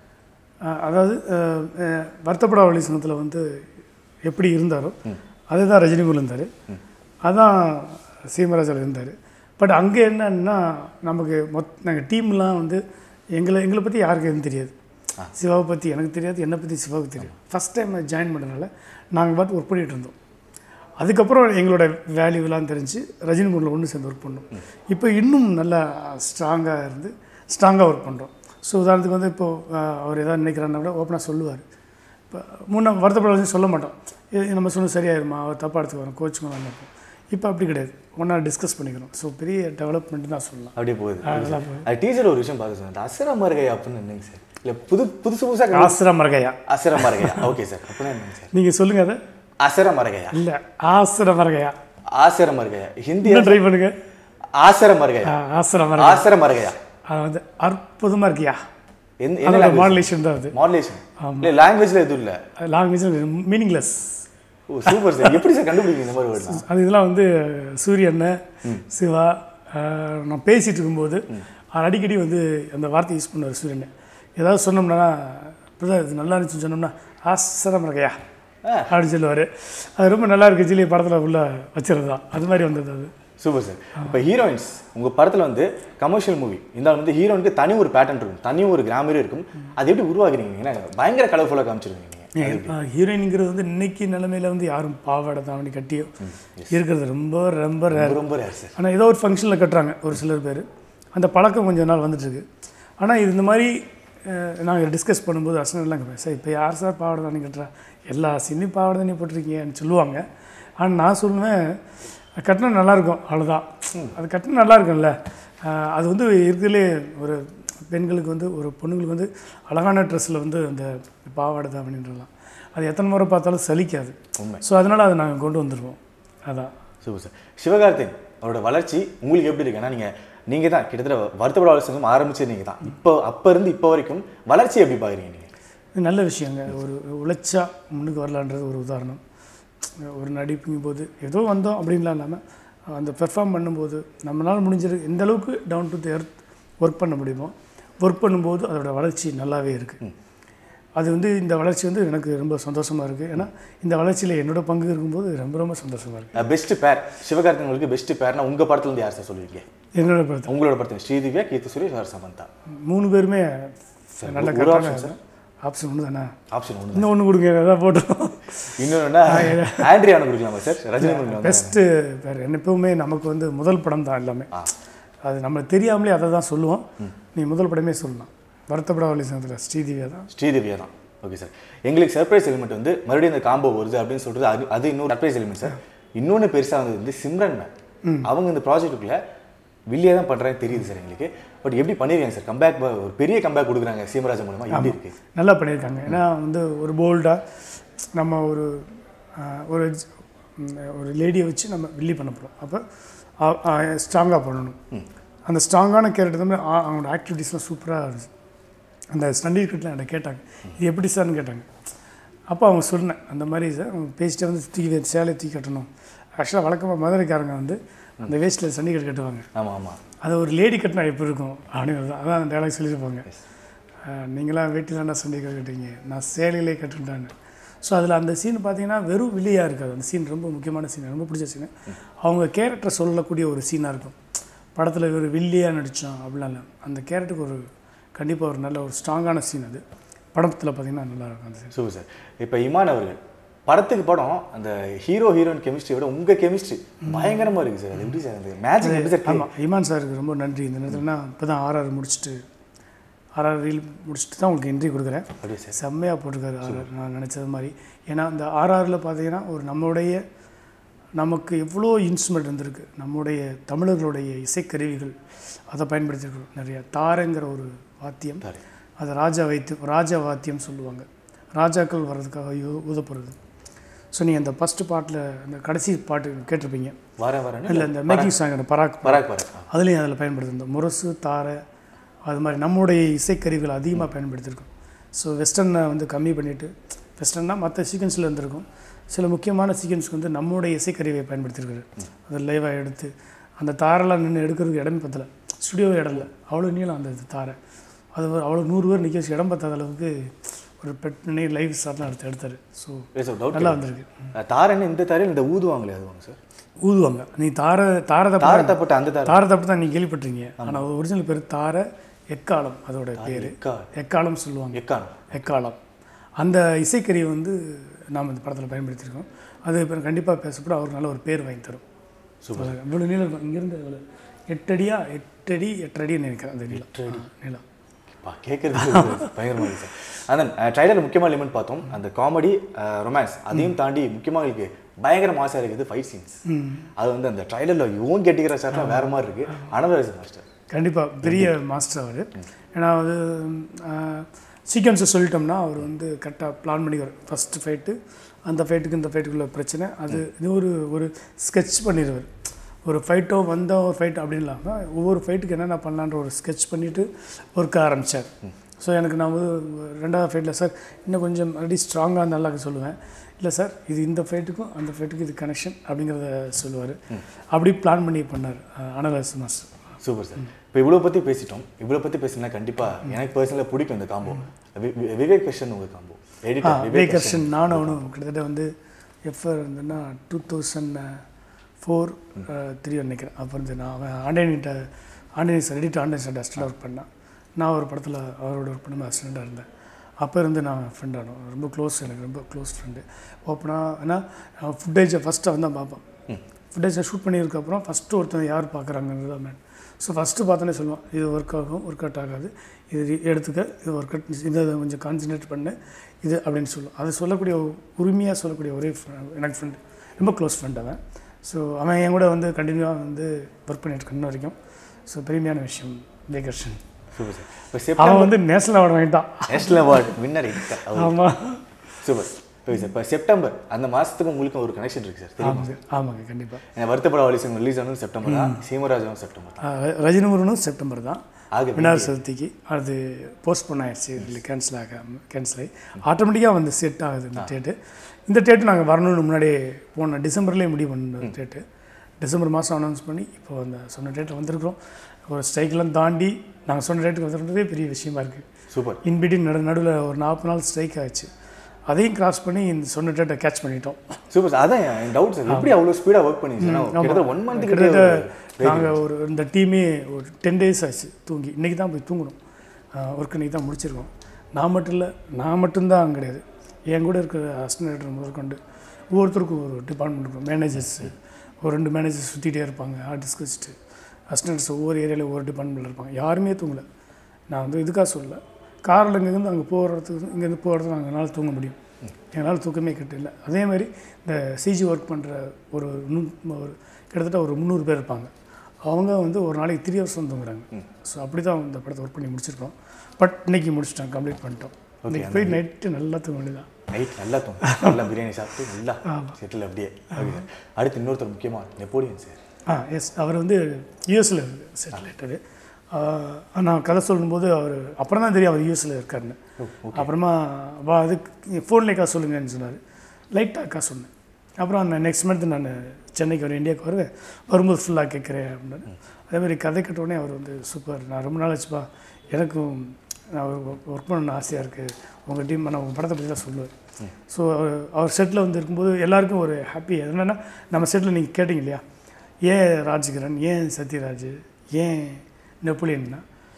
அஹ் அதாவது அஹ், அஹ், வருத்தப்பட வழி சங்கத்தில் வந்து எப்படி இருந்தாரோ அதுதான் ரஜினிகுல் இருந்தார் அதான் சீமராஜர் இருந்தார் பட் அங்கே என்னன்னா நமக்கு மொத் நாங்கள் டீம்லாம் வந்து எங்களை எங்களை பற்றி யாருக்கு எதுவும் தெரியாது சிவாவை பற்றி எனக்கு தெரியாது என்னை பற்றி சிவாவுக்கு தெரியும் ஃபஸ்ட் டைம் ஜாயின் பண்ணனால நாங்கள் பார்த்து ஒர்க் பண்ணிகிட்டு இருந்தோம் அதுக்கப்புறம் எங்களோட வேல்யூலாம் தெரிஞ்சு ரஜினிகுண்டில் ஒன்று சேர்ந்து ஒர்க் பண்ணோம் இப்போ இன்னும் நல்லா ஸ்ட்ராங்காக இருந்து ஸ்ட்ராங்காக ஒர்க் பண்ணுறோம் ஸோ உதாரணத்துக்கு வந்து இப்போது அவர் எதாவது நினைக்கிறாருன்னா கூட ஓப்பனாக சொல்லுவார் இப்போ முன்ன வருத்தப்பட சொல்ல மாட்டோம் இது நம்ம சொன்ன சரியாயிருமா அவர் தப்பாக எடுத்துக்கு வரோம் கோச்சுக்கணும் நினைப்போம் இப்போ அப்படி கிடையாது ஒன்றா டிஸ்கஸ் பண்ணிக்கிறோம் ஸோ பெரிய டெவலப்மெண்ட் தான் சொல்லலாம் அப்படியே போகுது ஆ, நல்லா போகுது. அது டீச்சர் ஒரு விஷயம் பார்த்து சார் அந்த அசர மருகை அப்படின்னு என்னங்க சார் இல்லை புது புதுசு புதுசாக ஆசிரா மரகையா அசர மரகையா ஓகே சார் அப்படின்னா என்னங்க சார் நீங்கள் சொல்லுங்கள் அதை அசர மரகையா இல்லை ஆசிர மரகையா ஆசர மருகையா ஹிந்தி இன்னும் ட்ரை பண்ணுங்க ஆசர மருகையா ஆசிர மரகையா ஆசர மருகையா அது வந்து அற்புதமாக இருக்கியா எந்த என்ன அதோட மாடலேஷன் தான் அது மாடுலேஷன் இல்லை லாங்குவேஜில் எதுவும் இல்லை லாங்குவேஜ் மீனிங்லெஸ் ஓ சூப்பர் சார் எப்படி சார் கண்டுபிடிங்க இந்த மாதிரி வேர்ட்லாம் அது இதெல்லாம் வந்து சூரியன் சிவா ஆஹ், நான் பேசிகிட்டு இருக்கும்போது அவர் அடிக்கடி வந்து அந்த வார்த்தை யூஸ் பண்ணுவார் சூரியன் ஏதாவது சொன்னோம்னா இப்போதான் இது நல்லா இருந்துச்சுன்னு சொன்னோம்னா ஆசரம் இருக்கையா அப்படின்னு சொல்லுவார் அது ரொம்ப நல்லா இருக்கு ஜிலி படத்தில் உள்ள வச்சுருது தான் அது மாதிரி வந்தது அது சூப்பர் சார் இப்போ ஹீரோயின்ஸ் உங்கள் படத்தில் வந்து கமர்ஷியல் மூவி இருந்தாலும் வந்து ஹீரோயினுக்கு தனி ஒரு பேட்டர்ன் இருக்கும் தனி ஒரு கிராமரே இருக்கும் அது எப்படி உருவாக்குறீங்க ஏன்னா பயங்கர கலர்ஃபுல்லாக காமிச்சிருக்கீங்க நீங்கள் ஹீரோயினுங்கிறது வந்து இன்னைக்கு நிலைமையில வந்து யாரும் பாவாடை தாவணி கட்டியோ இருக்கிறது ரொம்ப ரொம்ப rare. ரொம்ப ரொம்ப ரேர் சார் ஆனால் ஏதோ ஒரு ஃபங்க்ஷனில் கட்டுறாங்க ஒரு சிலர் பேர் அந்த பழக்கம் கொஞ்ச நாள் வந்துட்டுருக்கு ஆனால் இது இந்த மாதிரி நாங்கள் டிஸ்கஸ் பண்ணும்போது அசனெல்லாம் கேட்பேன் சார் இப்போ யார் சார் பாவாடை தானே கட்டுறா எல்லா சின்ன பாவாடை தானே போட்டிருக்கீங்கன்னு சொல்லுவாங்க ஆனால் நான் சொல்லுவேன் கட்டினா நல்லாயிருக்கும் அவ்வளோதான் அது கட்டினா நல்லா இருக்கும்ல அஹ் அது வந்து இருக்கிறதுலே ஒரு பெண்களுக்கு வந்து ஒரு பொண்ணுங்களுக்கு வந்து அழகான ட்ரெஸ்ஸில் வந்து அந்த பாவாடை தாவணின்றலாம் அது எத்தனை முறை பார்த்தாலும் சலிக்காது உண்மை. ஸோ அதனால் அதை நாங்கள் கொண்டு வந்துடுவோம் அதான் சூப்பர் சார் சிவகார்த்திக் அவரோட வளர்ச்சி உங்களுக்கு எப்படி இருக்கு ஏன்னா நீங்கள் நீங்கள் தான் கிட்டத்தட்ட வருத்தப்பட ஆலோசனை ஆரம்பிச்சது நீங்கள் தான் இப்போ அப்போ இருந்து இப்போ வரைக்கும் வளர்ச்சி எப்படி பார்க்குறீங்க நீங்கள் இது நல்ல விஷயங்க ஒரு உழைச்சா முன்னுக்கு வரலான்றது ஒரு உதாரணம் ஒரு நடிப்புங்கும் போது ஏதோ வந்தோம் அப்படின்லாம் இல்லாமல் அந்த பெர்ஃபார்ம் பண்ணும்போது நம்மளால் முடிஞ்சது எந்த அளவுக்கு டவுன் டு எர்த் ஒர்க் பண்ண முடியுமோ ஒர்க் பண்ணும்போது அதோட வளர்ச்சி நல்லாவே இருக்குது அது வந்து இந்த வளர்ச்சி வந்து எனக்கு ரொம்ப சந்தோஷமாக இருக்குது ஏன்னா இந்த வளர்ச்சியில் என்னோட பங்கு இருக்கும்போது ரொம்ப ரொம்ப சந்தோஷமாக இருக்குது பெஸ்ட் பேர் சிவகார்த்திகங்களுக்கு பெஸ்ட் பேர்னா உங்கள் படத்துல இருந்து யார் சார் சொல்லுவீங்க என்னோட படத்தை உங்களோட படத்தில் ஸ்ரீதிவ்யா கீர்த்தி சுரேஷ் ஆர் சமந்தா மூணு பேருமே நல்ல ஒரு கரெக்டான option, sir. ஆப்ஷன் ஒன்று தானே ஆப்ஷன் ஒன்று இன்னும் ஒன்று கொடுங்க ஏதாவது போட்டோம் இன்னொன்னா ஆண்ட்ரியானு கொடுக்கலாமா சார் ரஜினி கொடுக்கலாம் பெஸ்ட்டு வேறு என்ன எப்பவுமே நமக்கு வந்து முதல் படம் தான் எல்லாமே அது நம்ம தெரியாமலே அதை தான் சொல்லுவோம் நீ முதல் படமே சொல்லலாம் வருத்தப்படாவளி சங்கத்தில் ஸ்ரீதிவியா தான் ஸ்ரீதேவியா தான் ஓகே சார் எங்களுக்கு சர்ப்ரைஸ் எலிமெண்ட் வந்து மறுபடியும் இந்த காம்போ வருது அப்படின்னு சொல்றது அது அது இன்னொரு சர்ப்ரைஸ் எலிமெண்ட் சார் இன்னொன்று பெருசாக வந்தது வந்து சிம்ரன் மேம் அவங்க இந்த ப்ராஜெக்ட்டுக்குள்ள வில்லியா தான் பண்ணுறாங்க தெரியுது சார் எங்களுக்கு பட் எப்படி பண்ணிருக்காங்க சார் கம்பேக் ஒரு பெரிய கம்பேக் கொடுக்குறாங்க சீமராஜன் மூலமா எப்படி இருக்கு நல்லா பண்ணியிருக்காங்க ஏன்னா வந்து ஒரு போல்டாக நம்ம ஒரு ஆஹ், ஒரு ஜ- ம், ஒரு லேடியை வச்சு நம்ம வில்லி பண்ண போகிறோம் அப்போ ஸ்ட்ராங்காக பண்ணணும் அந்த ஸ்ட்ராங்கான கேரக்டர் தான் ஆ- அவங்களோட ஆக்டிவிட்டீஸ்லாம் சூப்பராக இருந்துச்சு அந்த ஸ்டண்டி கிரிக்கெட்டில் என்கிட்ட கேட்டாங்க இது எப்படி சார்னு கேட்டாங்க அப்போ அவங்க சொன்னேன் அந்த மாதிரி சார் அவங்க பேசிட்டே வந்து தூக்கி சேலை தூக்கி கட்டணும் ஆக்சுவலாக வழக்கமாக மதுரைக்காரங்க வந்து அந்த வேஸ்ட்டில் ஸ்டண்டி கட் கட்டுவாங்க ஆமாம் ஆமாம் அது ஒரு லேடி கட்டினா எப்படி இருக்கும் அப்படின்னு தான் அதான் டைலாக் சொல்லியிருப்பாங்க அஹ், நீங்களாம் வேட்டி தாண்டா சண்டை கட்டுறீங்க நான் சேலையிலே கட்டுட்டான்னு ஸோ அதில் அந்த சீன் பார்த்தீங்கன்னா வெறும் வில்லியாக இருக்காது அந்த சீன் ரொம்ப முக்கியமான சீன் ரொம்ப பிடிச்ச சீன் அவங்க கேரக்டர் சொல்லக்கூடிய ஒரு சீனாக இருக்கும் படத்தில் ஒரு வில்லியாக நடித்தோம் அப்படிலாம் இல்லை அந்த கேரக்டருக்கு ஒரு கண்டிப்பாக ஒரு நல்ல ஒரு ஸ்ட்ராங்கான சீன் அது படத்தில் பார்த்தீங்கன்னா நல்லா இருக்கும் அந்த சீன் சூப்பர் சார் இப்போ இமான் அவர்கள் படத்துக்கு படம் அந்த ஹீரோ ஹீரோயின் கெமிஸ்ட்ரி விட உங்கள் கெமிஸ்ட்ரி பயங்கரமா இருக்கு சார் அது எப்படி சார் அந்த மேஜிக் எப்படி சார் ஆமாம் இமான் சாருக்கு ரொம்ப நன்றி இந்த நேரத்துலனா இப்போ தான் ஆர்ஆர் முடிச்சுட்டு ஆர்ஆர் ரீல் முடிச்சுட்டு தான் உங்களுக்கு என்ட்ரி கொடுக்குறேன் அப்படியே சார் செம்மையாக போட்டிருக்காரு ஆர்ஆர் நான் நினச்சது மாதிரி ஏன்னா அந்த ஆர்ஆரில் பார்த்தீங்கன்னா ஒரு நம்மளுடைய நமக்கு எவ்வளோ இன்ஸ்ட்ருமெண்ட் இருந்திருக்கு நம்முடைய தமிழர்களுடைய இசைக்கருவிகள் அதை பயன்படுத்தியிருக்கிறோம் நிறைய தாரைங்கிற ஒரு வாத்தியம் தாரை. அது ராஜா வைத்து ராஜா வாத்தியம் சொல்லுவாங்க ராஜாக்கள் வர்றதுக்காக யூ- ஊதப்படுறது ஸோ நீங்கள் அந்த ஃபஸ்ட்டு பாட்டில் அந்த கடைசி பாட்டு கேட்டிருப்பீங்க வர வரேன்னு இல்லை இந்த மேக்கிங் சாங் பராக் பராக் பராக் ஆ. அதுலேயும் அதில் பயன்படுத்திருந்தோம் முரசு தாரை அது மாதிரி நம்முடைய இசைக்கருவிகள் அதிகமாக பயன்படுத்தியிருக்கோம் ஸோ வெஸ்டர்னை வந்து கம்மி பண்ணிவிட்டு வெஸ்டர்னா மற்ற சீக்வன்ஸில் இருந்திருக்கும் சில முக்கியமான சீக்வன்ஸ்க்கு வந்து நம்முடைய இசைக்கருவியை பயன்படுத்தியிருக்காரு அதை லைவாக எடுத்து அந்த தாரெல்லாம் நின்று எடுக்கிறதுக்கு இடமே பத்தலை ஸ்டுடியோ இடம் இல்லை அவ்வளோ நீளம் அந்த இது தாரை அது ஒரு அவ்வளோ நூறு பேர் நிற்க வச்சு இடம் பத்தாத அளவுக்கு ஒரு பெட் பண்ணி லைவ் ஷாட்லாம் எடுத்து எடுத்தார் ஸோ இல்லை சார் டவுட் நல்லா வந்திருக்கு தாரன்னு இந்த தாரையில் இந்த ஊதுவாங்களே அதுவாங்க சார் ஊதுவாங்க நீ தாரை தாரத்தை தாரத்தை போட்டு அந்த தாரை தாரை தப்பு தான் நீங்கள் கேள்விப்பட்டிருக்கீங்க ஆனால் ஒரிஜினல் பேர் தாரை எக்காலம் அதோட பேர் எக்கா எக்காலம் சொல்லுவாங்க எக்கான் எக்காலம் அந்த இசைக்கருவி வந்து நாம் இந்த படத்தில் பயன்படுத்தியிருக்கோம் அது இப்போ கண்டிப்பாக பேசப்பட அவருக்கு நல்ல ஒரு பேர் வாங்கி தரும் சூப்பர் இவ்வளோ நீளம் இருக்கும் இங்கேருந்து இவ்வளோ எட்டடியா எட்டடி எட்டடின்னு நினைக்கிறேன் அந்த நீளம் ஆ, நீளம் பா கேட்குறது பயங்கரமாக இருக்கு சார் அதான் ட்ரைலர் முக்கியமாக எலிமெண்ட் பார்த்தோம் அந்த காமெடி ரொமான்ஸ் அதையும் தாண்டி முக்கியமாக எனக்கு பயங்கர மாசாக இருக்குது ஃபைட் சீன்ஸ் அது வந்து அந்த ட்ரைலரில் யோன் கெட்டிக்கிற சார்லாம் வேற மாதிரி இருக்கு அனந்தராஜ் மாஸ்டர் கண்டிப்பாக பெரிய மாஸ்டர் அவர் ஏன்னா அது சீக்வன்ஸை சொல்லிட்டோம்னா அவர் வந்து கரெக்டாக பிளான் பண்ணிக்கிறார் ஃபஸ்ட்டு ஃபைட்டு அந்த ஃபைட்டுக்கு இந்த ஃபைட்டுக்குள்ள பிரச்சனை அது இது ஒரு ஒரு ஸ்கெட்ச் பண்ணிடுவார் ஒரு ஃபைட்டோ வந்தோ ஒரு ஃபைட் அப்படின்னு இல்லாமல் ஒவ்வொரு ஃபைட்டுக்கு என்னென்ன பண்ணலான்ற ஒரு ஸ்கெட்ச் பண்ணிவிட்டு ஒர்க் ஆரம்பித்தார் ஸோ எனக்கு நான் வந்து ரெண்டாவது ஃபைட்டில் சார் இன்னும் கொஞ்சம் மறுபடியும் ஸ்ட்ராங்காக நல்லா சொல்லுவேன் இல்லை சார் இது இந்த ஃபைட்டுக்கும் அந்த ஃபைட்டுக்கும் இது கனெக்ஷன் அப்படிங்கிறத சொல்லுவார் அப்படி பிளான் பண்ணி பண்ணார் அனலாஸ் மாஸ்டர் சூப்பர் சார் இப்போ இவ்வளோ பற்றி பேசிட்டோம் இவ்வளோ பற்றி பேசினா கண்டிப்பாக எனக்கு பர்சனலாக பிடிக்கும் இந்த காம்போ விவேக் கிருஷ்ணன் உங்கள் காம்போ ஆ எடிட்டர் விவேக் விவேகர்ஷன் நானும் அவனும் கிட்டத்தட்ட வந்து எப்போ இருந்தேன்னா டூ தௌசண்ட் ஃபோர் த்ரீ நினைக்கிறேன் அப்போ இருந்து நான் அவன் ஆண்டனிட்ட Antony sir editor Antony sir அசிஸ்டண்டாக ஒர்க் பண்ணேன் நான் ஒரு படத்தில் அவரோட ஒர்க் பண்ணும்போது அசிஸ்டண்ட்டாக இருந்தேன் அப்போ இருந்து நான் ஃப்ரெண்ட் ஆனோம் ரொம்ப க்ளோஸ் எனக்கு ரொம்ப க்ளோஸ் ஃப்ரெண்டு ஓப்பனாக ஏன்னா ஃபுட்டேஜை ஃபஸ்ட்டு அவன் தான் பார்ப்பேன் ஃபுட்டேஜை ஷூட் பண்ணியிருக்கப்புறம் ஃபஸ்ட்டு ஒருத்தன் யார் பார்க்குறாங்கிறது மேன் ஸோ ஃபஸ்ட்டு பார்த்தோன்னே சொல்லுவான் இது ஒர்க் ஆகும் ஒர்க் அவுட் ஆகாது இது re- எடுத்துக்க இது ஒர்க் அவுட் இதை கொஞ்சம் கான்சன்ட்ரேட் பண்ணு இது அப்படின்னு சொல்லுவோம் அது சொல்லக்கூடிய உரிமையாக சொல்லக்கூடிய ஒரே friend- எனக்கு ஃப்ரெண்டு ரொம்ப க்ளோஸ் ஃப்ரெண்ட் அவன் ஸோ அவன் என் கூட வந்து கண்டினியூவாக வந்து ஒர்க் பண்ணிட்டு இருக்கான் இன்ன வரைக்கும் ஸோ பெருமையான விஷயம் விவேகர்ஷன் சூப்பர் சார் இப்போ அவன் வந்து நேஷனல் அவார்டு வாங்கிட்டான் நேஷனல் அவார்டு வின்னர் ஆமாம் சூப்பர் ஓகே சார் இப்போ செப்டம்பர் அந்த மாதத்துக்கு உங்களுக்கு ஒரு கனெக்ஷன் இருக்குது சார் தெரியுமா ஆமாங்க ஆமாங்க கண்டிப்பாக எனக்கு வருத்தப்பட வாலிசன் ரிலீஸ் ஆனது செப்டம்பர் தான் சீமராஜாவும் செப்டம்பர் தான் ரஜினி முருகனும் செப்டம்பர் தான் ஆக விநாயகர் சதுர்த்திக்கு அது போஸ்ட்போன் ஆயிடுச்சு இல்லை கேன்சல் ஆக கேன்சல் ஆகி ஆட்டோமேட்டிக்காக வந்து செட் ஆகுது இந்த டேட்டு இந்த டேட்டு நாங்கள் வரணும்னு முன்னாடியே போன டிசம்பர்லேயே முடிவு பண்ண டேட்டு டிசம்பர் மாதம் அனௌன்ஸ் பண்ணி இப்போ அந்த சொன்ன டேட்டில் வந்திருக்கிறோம் ஒரு ஸ்ட்ரைக்கெல்லாம் தாண்டி நாங்கள் சொன்ன டேட்டுக்கு வந்துருந்ததே பெரிய விஷயமா இருக்குது சூப்பர் இன்பிட்வீன் நடு நடுவில் ஒரு நாற்பது நாள் ஸ்ட்ரைக் ஆச்சு அதையும் கிராஸ் பண்ணி இந்த சொன்ன டேட்டை கேட்ச் பண்ணிட்டோம் சூப்பர் சார் அதான் என் டவுட் சார் எப்படி அவ்வளோ ஸ்பீடாக ஒர்க் பண்ணி சார் கிட்டத்தட்ட ஒன் மந்த் கிட்ட நாங்கள் ஒரு இந்த டீமே ஒரு டென் டேஸ் ஆச்சு தூங்கி இன்றைக்கி தான் போய் தூங்கணும் ஒர்க் இன்றைக்கி தான் முடிச்சிருக்கோம் நான் மட்டும் இல்லை நான் மட்டும்தான் கிடையாது என் கூட இருக்கிற அசிஸ்டன்ட் முதற்கொண்டு ஒவ்வொருத்தருக்கும் ஒரு டிபார்ட்மெண்ட் இருக்கும் மேனேஜர்ஸு ஒரு ரெண்டு மேனேஜர்ஸ் சுற்றிட்டே இருப்பாங்க ஆர்டிஸ்ட் வச்சுட்டு அசிஸ்டன்ட்ஸ் ஒவ்வொரு ஏரியாவில் ஒவ்வொரு டிபார்ட்மெண்ட்டில் இருப்பாங்க யாருமே தூங்கலை நான் வந்து இதுக்காக சொல்லல காரில் இங்கேருந்து அங்கே போகிறதுக்கு இங்கேருந்து போகிறதுக்கு நாங்கள் என்னால் தூங்க முடியும் என்னால் தூக்கமே கிட்ட இல்லை அதே மாதிரி இந்த சிஜி ஒர்க் பண்ணுற ஒரு நூ ஒரு கிட்டத்தட்ட ஒரு முந்நூறு பேர் இருப்பாங்க அவங்க வந்து ஒரு நாளைக்கு த்ரீ ஹவர்ஸ் வந்து தூங்குறாங்க ஸோ அப்படி தான் இந்த படத்தை ஒர்க் பண்ணி முடிச்சிருக்கோம் பட் இன்னைக்கு முடிச்சிட்டோம் கம்ப்ளீட் பண்ணிட்டோம் இன்னைக்கு போய் நைட்டு நல்லா தூங்க வேண்டியதான் நைட் நல்லா தூங்கும் நல்லா பிரியாணி சாப்பிட்டு நல்லா செட்டில் அப்படியே ஓகே சார் அடுத்து இன்னொருத்தர் முக்கியமாக நெப்போலியன் சார் ஆ எஸ் அவர் வந்து யூஎஸில் செட்டில் ஆகிட்டார் நான் கதை சொல்லும்போது அவர் அப்புறம் தான் தெரியும் அவர் யூஎஸில் இருக்காருன்னு அப்புறமா வா அது ஃபோன்லேயே காசு சொல்லுங்கன்னு சொன்னார் லைட்டாக காசு சொன்னேன் அப்புறம் நான் நெக்ஸ்ட் மந்த் நான் சென்னைக்கு வர இந்தியாவுக்கு வருவேன் வரும்போது ஃபுல்லாக கேட்குறேன் அப்படின்னு அதே மாதிரி கதை கேட்டோடனே அவர் வந்து சூப்பர் நான் ரொம்ப நாள் ஆச்சுப்பா எனக்கும் நான் ஒர்க் பண்ணணும்னு ஆசையாக இருக்குது உங்கள் டீம் நான் உங்கள் படத்தை பற்றி தான் சொல்லுவேன் ஸோ அவர் அவர் செட்டில் வந்து இருக்கும்போது எல்லாருக்கும் ஒரு ஹாப்பி என்னென்னா நம்ம செட்டில் நீங்கள் கேட்டிங்க இல்லையா ஏன் ராஜ்கிரண் ஏன் சத்யராஜ் ஏன் நெப்போலியன்னா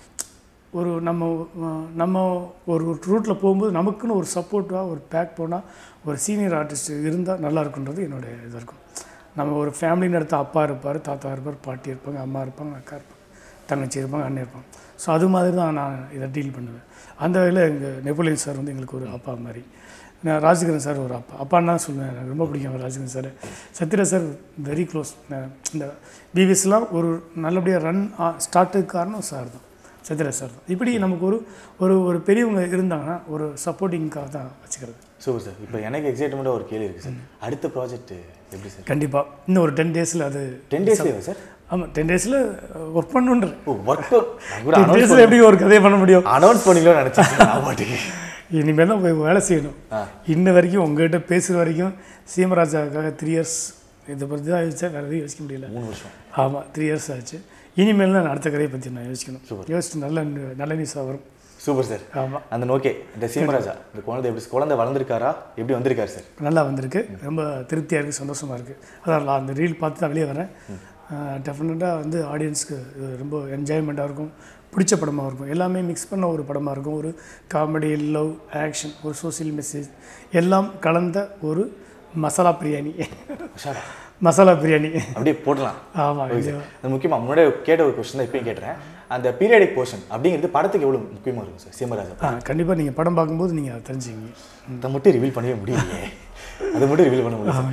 ஒரு நம்ம அஹ், நம்ம ஒரு ரூட்டில் போகும்போது நமக்குன்னு ஒரு சப்போர்ட்டாக ஒரு பேக் போனால் ஒரு சீனியர் ஆர்டிஸ்ட் இருந்தால் நல்லா இருக்குன்றது என்னுடைய இது இருக்கும் நம்ம ஒரு ஃபேமிலின்னு எடுத்தால் அப்பா இருப்பார் தாத்தா இருப்பார் பாட்டி இருப்பாங்க அம்மா இருப்பாங்க அக்கா இருப்பாங்க தங்கச்சி இருப்பாங்க அண்ணன் இருப்பாங்க ஸோ அது மாதிரி தான் நான் இதை டீல் பண்ணுவேன் அந்த வகையில் எங்கள் நெப்போலியன் சார் வந்து எங்களுக்கு ஒரு அப்பா மாதிரி நான் ராஜகிரன் சார் ஒரு அப்பா அப்பான்னு தான் சொல்லுவேன் எனக்கு ரொம்ப பிடிக்கும் Rajkiran sir Sathyaraj sir very close இந்த பிபிஎஸ்லாம் ஒரு நல்லபடியாக ரன் ஸ்டார்ட்டுக்கு காரணம் சார் தான் சத்யராஜ் சார் தான் இப்படி நமக்கு ஒரு ஒரு ஒரு பெரியவங்க இருந்தாங்கன்னா ஒரு சப்போர்ட்டிங்காக தான் வச்சுக்கிறது சூப்பர் சார் இப்போ எனக்கு எக்ஸைட்மெண்ட்டாக ஒரு கேள்வி இருக்குது சார் அடுத்த ப்ராஜெக்ட் எப்படி சார் கண்டிப்பாக இன்னும் ஒரு டென் டேஸில் அது டென் டேஸ்லேயே சார் ஆமாம் டென் டேஸில் ஒர்க் பண்ணுன்ற ஓ ஒர்க் கூட டென் டேஸில் எப்படி ஒரு கதையை பண்ண முடியும் அனௌன்ஸ் பண்ணிக்கலாம் நினச்சேன் நான் பாட்டுக்கு இனிமேல் தான் போய் வேலை செய்யணும் ஆ. இன்ன வரைக்கும் உங்ககிட்ட பேசுகிற வரைக்கும் சீமராஜாவுக்காக த்ரீ இயர்ஸ் இதை பற்றி தான் யோசிச்சா வேறு எதையும் யோசிக்க முடியல மூணு வருஷம் ஆமாம் த்ரீ இயர்ஸ் ஆச்சு இனிமேல் தான் நான் அடுத்த கதையை பற்றி நான் யோசிக்கணும் யோசிச்சு நல்ல நல்ல நியூஸாக வரும் சூப்பர் சார் ஆமாம் அந்த ஓகே இந்த சீமராஜா இந்த குழந்தை எப்படி குழந்தை வளர்ந்துருக்காரா எப்படி வந்திருக்காரு சார் நல்லா வந்திருக்கு ரொம்ப திருப்தியாக இருக்குது சந்தோஷமாக இருக்குது அதான் நான் அந்த ரீல் பார்த்து தான் வெளியே வரேன் டெஃபினட்டாக வந்து ஆடியன்ஸ்க்கு இது ரொம்ப என்ஜாய்மெண்ட்டாக இருக்கும் பிடிச்ச படமாக இருக்கும் எல்லாமே மிக்ஸ் பண்ண ஒரு படமாக இருக்கும் ஒரு காமெடி லவ் ஆக்ஷன் ஒரு சோஷியல் மெசேஜ் எல்லாம் கலந்த ஒரு மசாலா பிரியாணி உஷாரா மசாலா பிரியாணி அப்படியே போடலாம் ஆமாம் இது அது முக்கியமாக முன்னாடியே கேட்ட ஒரு கொஸ்டின் தான் இப்பயும் கேட்டுறேன் அந்த பீரியடிக் போர்ஷன் அப்படிங்கிறது படத்துக்கு எவ்வளோ முக்கியமாக இருக்கும் சார் சீமராஜா ஆ கண்டிப்பாக நீங்கள் படம் பார்க்கும்போது நீங்கள் அதை தெரிஞ்சுக்கிங்க அதை மட்டும் ரிவீல் பண்ணவே முடியலையே அதை மட்டும் ரிவீல் பண்ண முடியல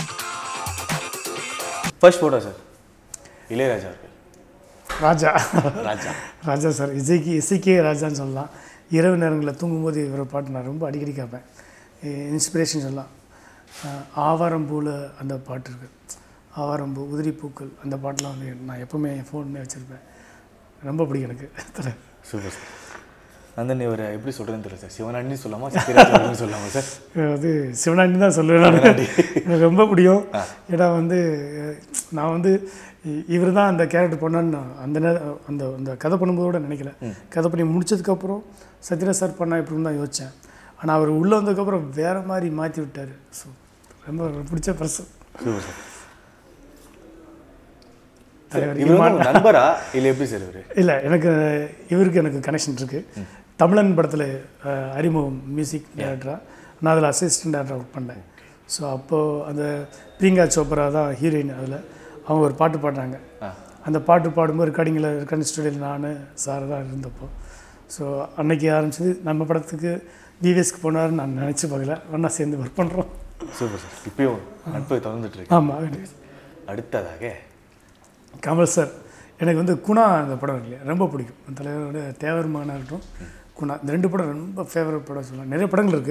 ஃபர்ஸ்ட் ஃபோட்டோ சார் இளையராஜா அவர்கள் ராஜா ராஜா ராஜா சார் இசைக்கு இசைக்கே ராஜான்னு சொல்லலாம் இரவு நேரங்களில் தூங்கும்போது இவரை பாட்டு நான் ரொம்ப அடிக்கடி கேட்பேன் இன்ஸ்பிரேஷன் சொல்லலாம் அஹ் ஆவாரம்பூவில் அந்த பாட்டு இருக்குது ஆவாரம்பூ உதிரி பூக்கள் அந்த பாட்டெலாம் வந்து நான் எப்போவுமே என் ஃபோன்லேயே வச்சுருப்பேன் ரொம்ப பிடிக்கும் எனக்கு தர சூப்பர் சார் அந்த இவரை எப்படி சொல்கிறதுன்னு தெரியல சார் சிவனாண்டி சொல்லாமா சத்யராஜ் சொல்லாமா சார் அது சிவனாண்டி தான் சொல்லுவேன் நான் எனக்கு ரொம்ப பிடிக்கும் ஏன்னா வந்து அஹ், நான் வந்து இவர் தான் அந்த கேரக்டர் பண்ணான்னு நான் அந்த நேர அந்த அந்த கதை பண்ணும்போது கூட நினைக்கல கதை பண்ணி முடிச்சதுக்கப்புறம் சத்யராஜ் சார் பண்ணா இப்படின்னு தான் யோசித்தேன் ஆனால் அவர் உள்ளே வந்ததுக்கப்புறம் வேறு மாதிரி மாற்றி விட்டார் ஸோ ரொம்ப பிடிச்ச பர்சன் சூப்பர் சார் தலைவர் இவர் வந்து உங்க நண்பரா இல்லை எப்படி சார் இவர் இல்லை எனக்கு இவருக்கு எனக்கு கனெக்ஷன் இருக்குது தமிழன் படத்தில் அறிமுகம் மியூசிக் டேரக்டராக நான் அதில் அசிஸ்டன்ட் டேரக்டராக ஒர்க் பண்ணேன் ஸோ அப்போது அந்த பிரியங்கா சோப்ரா தான் ஹீரோயின் அதில் அவங்க ஒரு பாட்டு பாடுறாங்க ஆ. அந்த பாட்டு பாடும்போது ரெக்கார்டிங்கில் ரெக்கார்டிங் ஸ்டுடியோவில் நான் சார் தான் இருந்தப்போ ஸோ அன்னைக்கு ஆரம்பிச்சது நம்ம படத்துக்கு டிவிஎஸ்க்கு போனாருன்னு நான் நினச்சி பார்க்கல ஒன்றா சேர்ந்து ஒர்க் பண்ணுறோம் சூப்பர் சார் இப்பயும் நட்பை தொடர்ந்துட்டு இருக்கு ஆமாம் அடுத்ததாக கமல் சார் எனக்கு வந்து குணா அந்த படம் இல்லையா ரொம்ப பிடிக்கும் தலைவரோட தேவர் மகனாக இருக்கட்டும் குணா இந்த ரெண்டு படம் ரொம்ப ஃபேவரட் படம் சொல்லலாம் நிறைய படங்கள் இருக்குது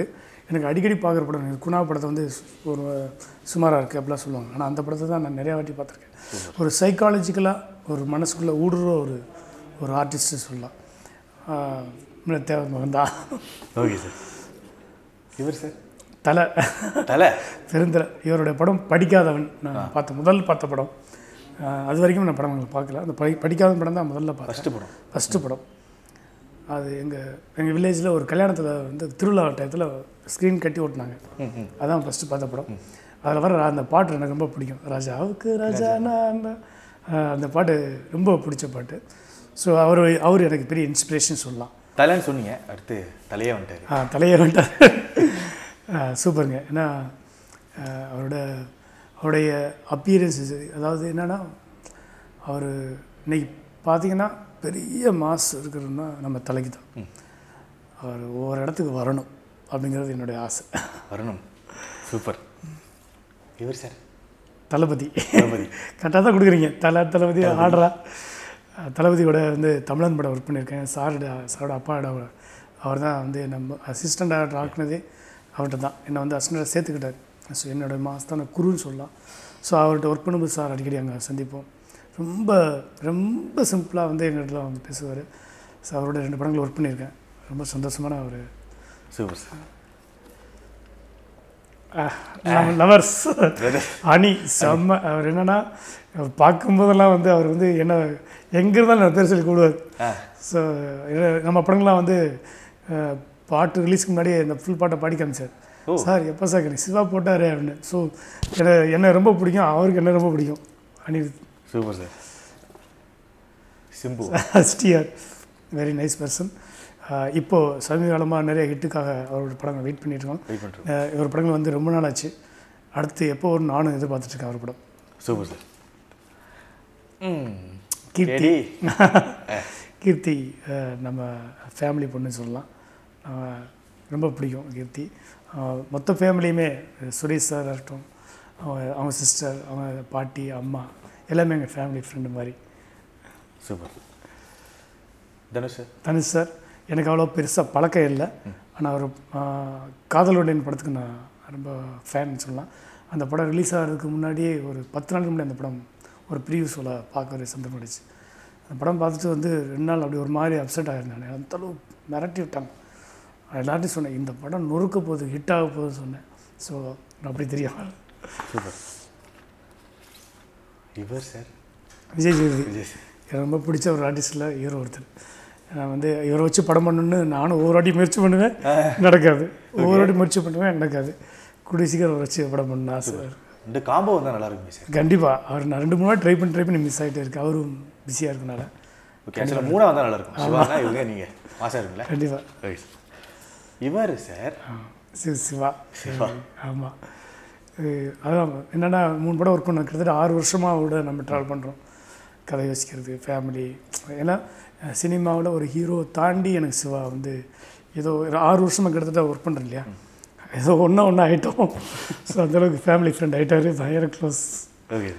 எனக்கு அடிக்கடி பார்க்குற படம் எனக்கு குணா படத்தை வந்து ஒரு சுமாராக இருக்குது அப்படிலாம் சொல்லுவாங்க ஆனால் அந்த படத்தை தான் நான் நிறையா வாட்டி பார்த்துருக்கேன் ஒரு சைக்காலஜிக்கலாக ஒரு மனசுக்குள்ளே ஊடுருவ ஒரு ஒரு ஆர்டிஸ்ட்டு சொல்லலாம் ஆஹ் தேவை மகன் தான் ஓகே சார் இவர் சார் தலை தலை பெருந்தலை இவருடைய படம் படிக்காதவன் நான் பார்த்த முதல் பார்த்த படம் ஆஹ் அது வரைக்கும் நான் படங்கள் பார்க்கல அந்த படி படிக்காத படம் தான் முதல்ல பார்த்தேன் ஃபஸ்ட்டு படம் ஃபஸ்ட்டு படம் அது எங்கள் எங்கள் வில்லேஜில் ஒரு கல்யாணத்தில் வந்து திருவிழா டயத்தில் ஸ்க்ரீன் கட்டி ஓட்டினாங்க அதான் ஃபஸ்ட்டு பார்த்த படம் அதில் வர அந்த பாட்டு எனக்கு ரொம்ப பிடிக்கும் ராஜாவுக்கு ராஜா நான் ஆஹ் அந்த பாட்டு ரொம்ப பிடிச்ச பாட்டு ஸோ அவர் அவர் எனக்கு பெரிய இன்ஸ்பிரேஷன் சொல்லலாம் தலைன்னு சொன்னீங்க அடுத்து தலையே வந்துட்டாரு ஆ தலையை வந்துட்டார் சூப்பருங்க ஏன்னா ஆ, அவரோட அவருடைய அப்பியரன்ஸ் அதாவது என்னென்னா அவர் இன்னைக்கு பார்த்தீங்கன்னா பெரிய மாஸ் இருக்கிறதுனா நம்ம தலைக்கு தான் அவர் ஒவ்வொரு இடத்துக்கு வரணும் அப்படிங்கிறது என்னுடைய ஆசை வரணும் சூப்பர் இவர் சார் தளபதி தளபதி கரெக்டாக தான் கொடுக்குறீங்க தலை தளபதி ஆடுறா தளபதியோட வந்து தமிழன் படம் ஒர்க் பண்ணியிருக்கேன் சாரோட சாரோட அப்பாவோட அவர் தான் வந்து நம்ம அசிஸ்டண்ட் ஆக்டர் ஆக்குனதே அவர்கிட்ட தான் என்னை வந்து அசிஸ்டண்டாக சேர்த்துக்கிட்டார் ஸோ என்னோட மாஸ்தான குருன்னு சொல்லலாம் ஸோ அவர்கிட்ட ஒர்க் பண்ணும்போது சார் அடிக்கடி அங்கே சந்திப்போம் ரொம்ப ரொம்ப சிம்பிளாக வந்து எங்கள்கிட்ட வந்து பேசுவார் ஸோ அவரோட ரெண்டு படங்கள் ஒர்க் பண்ணியிருக்கேன் ரொம்ப சந்தோஷமான ஒரு சூப்பர் சார் லவர்ஸ் அணி செம்ம அவர் என்னன்னா அவர் பார்க்கும்போதெல்லாம் வந்து அவர் வந்து என்ன எங்கே இருந்தாலும் நான் பேர் சொல்லி கூடுவார் ஆ ஸோ நம்ம படங்கள்லாம் வந்து அஹ், பாட்டு ரிலீஸ்க்கு முன்னாடியே இந்த ஃபுல் பாட்டை பாடி காமிச்சார் ஓ. சார் எப்போ சார் எனக்கு சிவா போட்டாரு அப்படின்னு ஸோ என்ன என்ன ரொம்ப பிடிக்கும் அவருக்கு என்ன ரொம்ப பிடிக்கும் Anirudh super sir Simbu STR very nice person இப்போது சமீப காலமாக நிறைய ஹிட்டுக்காக அவரோட படங்கள் வெயிட் பண்ணிட்டுருக்கோம் வெயிட் பண்ணுறோம் அஹ் இவர் படங்கள் வந்து ரொம்ப நாள் ஆச்சு அடுத்து எப்போ ஒரு நானும் எதிர்பார்த்துட்ருக்கேன் அவர் படம் சூப்பர் சார் ம் கீர்த்தி ரெடி கீர்த்தி அஹ், நம்ம ஃபேமிலி பொண்ணுன்னு சொல்லலாம் அஹ், ரொம்ப பிடிக்கும் கீர்த்தி அஹ், மொத்த ஃபேமிலியுமே சுரேஷ் சார் இருக்கட்டும் அவங்க அவங்க சிஸ்டர் அவங்க பாட்டி அம்மா எல்லாமே எங்கள் ஃபேமிலி ஃப்ரெண்டு மாதிரி super Dhanush sir Dhanush sir எனக்கு அவ்வளோ பெருசாக பழக்கம் இல்லை ஆனால் ஒரு அஹ், காதலோடையின் படத்துக்கு நான் ரொம்ப ஃபேன் சொல்லலாம் அந்த படம் ரிலீஸ் ஆகிறதுக்கு முன்னாடியே ஒரு பத்து நாளுக்கு முன்னாடி அந்த படம் ஒரு ப்ரீவியூ சொல்ல பார்க்க ஒரு சந்தர்ப்பம் கிடைச்சு அந்த படம் பார்த்துட்டு வந்து ரெண்டு நாள் அப்படி ஒரு மாதிரி அப்செட் ஆகிருந்தேன் அந்த அளவு மிரட்டி விட்டாங்க எல்லார்ட்டையும் சொன்னேன் இந்த படம் நொறுக்க போகுது ஹிட் ஆக போகுதுன்னு சொன்னேன் ஸோ அப்படி தெரியும் சூப்பர் இவர் சார் விஜய் சேதுபதி விஜய் சார் எனக்கு ரொம்ப பிடிச்ச ஒரு ஆர்டிஸ்டில் இவர் ஒருத்தர் நான் வந்து இவரை வச்சு படம் பண்ணணுன்னு நானும் ஒவ்வொரு வாட்டி முயற்சி பண்ணுவேன் நடக்காது ஒவ்வொரு வாட்டி முயற்சி பண்ணுவேன் நடக்காது கூடிய சீக்கிரம் அவரை வச்சு படம் பண்ணணும் ஆசை இந்த காம்போ வந்தால் நல்லா இருக்குமே சார் கண்டிப்பாக அவர் நான் ரெண்டு மூணு வாட்டி ட்ரை பண்ணி ட்ரை பண்ணி மிஸ் ஆகிட்டே இருக்கு அவரும் பிஸியாக இருக்கனால ஓகே ஆக்சுவலாக மூணா வந்தால் நல்லா இருக்கும் சிவானா இவங்க நீங்கள் மாசா இருக்குங்களா கண்டிப்பாக ரைட் இவர் சார் சிவ சிவா சிவா. ஆமாம் அதான் என்னென்னா மூணு படம் ஒர்க் பண்ணோம் கிட்டத்தட்ட ஆறு வருஷமாக விட நம்ம ட்ராவல் பண்ணுறோம் கதை யோசிக்கிறது ஃபேமிலி ஏன்னா சினிமாவில் ஒரு ஹீரோ தாண்டி எனக்கு சிவா வந்து ஏதோ ஒரு ஆறு வருஷமாக கிட்டத்தட்ட ஒர்க் பண்ணுறேன் இல்லையா ஏதோ ஒன்றா ஒன்றா ஆகிட்டோம் ஸோ அந்தளவுக்கு ஃபேமிலி ஃப்ரெண்ட் ஆகிட்டாரு பயங்கர க்ளோஸ் ஓகே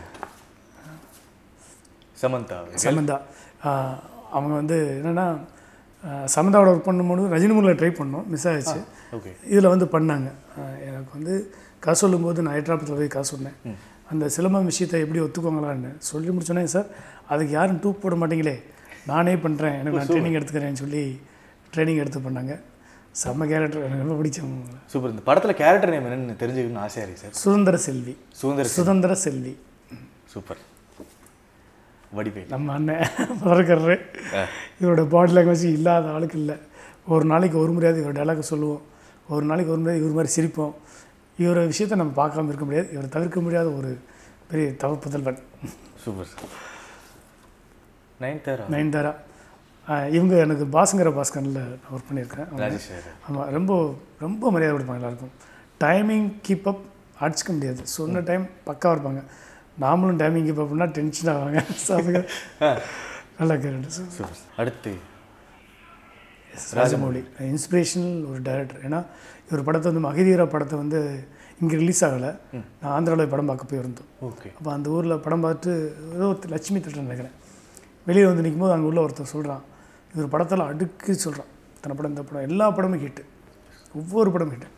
சமந்தா சமந்தா ஆஹ் அவங்க வந்து என்னென்னா சமந்தாவோட ஒர்க் பண்ணும்போது ரஜினிமுரில் ட்ரை பண்ணோம் மிஸ் ஆயிடுச்சு ஓகே இதில் வந்து பண்ணாங்க ஆஹ் எனக்கு வந்து காசு சொல்லும்போது நான் ஹைட்ராபத்தில் போய் காசு சொன்னேன் அந்த சிலம்பம் விஷயத்தை எப்படி ஒத்துக்குவாங்களான்னு சொல்லி முடிச்சோன்னே சார் அதுக்கு யாரும் டூப் போட மாட்டீங்களே நானே பண்ணுறேன் எனக்கு நான் ட்ரைனிங் எடுத்துக்கிறேன்னு சொல்லி ட்ரைனிங் எடுத்து பண்ணாங்க செம்ம கேரக்டர் எனக்கு ரொம்ப பிடிச்சவங்க சூப்பர் இந்த படத்தில் கேரக்டர் நேம் என்னன்னு தெரிஞ்சுக்கணும்னு ஆசையாக இருக்கு சார் சுதந்திர செல்வி சுதந்திர சிங். சுதந்திர செல்வி சூப்பர் வடிவேல் நம்ம அண்ணன் மதர்கர்ரு இவரோட பாடி லாங்குவேஜ் இல்லாத ஆளுக்கு இல்லை ஒரு நாளைக்கு ஒரு முறையாவது இவர் டைலாக் சொல்லுவோம் ஒரு நாளைக்கு ஒரு முறையாவது இவர் மாதிரி சிரிப்போம் இவர விஷயத்தை நம்ம பார்க்காம இருக்க முடியாது இவரை தவிர்க்க முடியாத ஒரு பெரிய தவ புதல்வன் சூப்பர் சார் நயன்தாரா நயன்தாரா ஆஹ் இவங்க எனக்கு பாஸ்கர பாஸ்கரில் நான் ஒர்க் பண்ணியிருக்கேன் அவங்க- ராஜேஷ் சார் ஆமாம் ரொம்ப ரொம்ப மரியாதை கொடுப்பாங்க எல்லாருக்கும் டைமிங் கீப் அப் அடிச்சுக்க முடியாது சொன்ன டைம் பக்காவாக இருப்பாங்க நாமளும் டைமிங் கீப் அப்னா டென்ஷன் ஆவாங்க So அதுக்கு நல்ல கேரக்டர் சூப்பர் அடுத்து ராஜமௌலி இன்ஸ்பிரேஷனல் ஒரு டைரக்டர் ஏன்னா இவர் படத்தை வந்து மகதீரா படத்தை வந்து இங்கே ரிலீஸ் ஆகலை நான் ஆந்திராவில் படம் பார்க்க போயிருந்தோம் ஓகே அப்போ அந்த ஊரில் படம் பார்த்து ஏதோ ஒரு லட்சுமி திட்டம் நினைக்கிறேன் வெளியே வந்து நிற்கும்போது அங்கே உள்ள ஒருத்தன் சொல்கிறான் இவர் படத்தில் அடுக்கு சொல்கிறான் தன படம் இந்த படம் எல்லா படமும் ஹிட்டு ஒவ்வொரு படமும் ஹிட்டு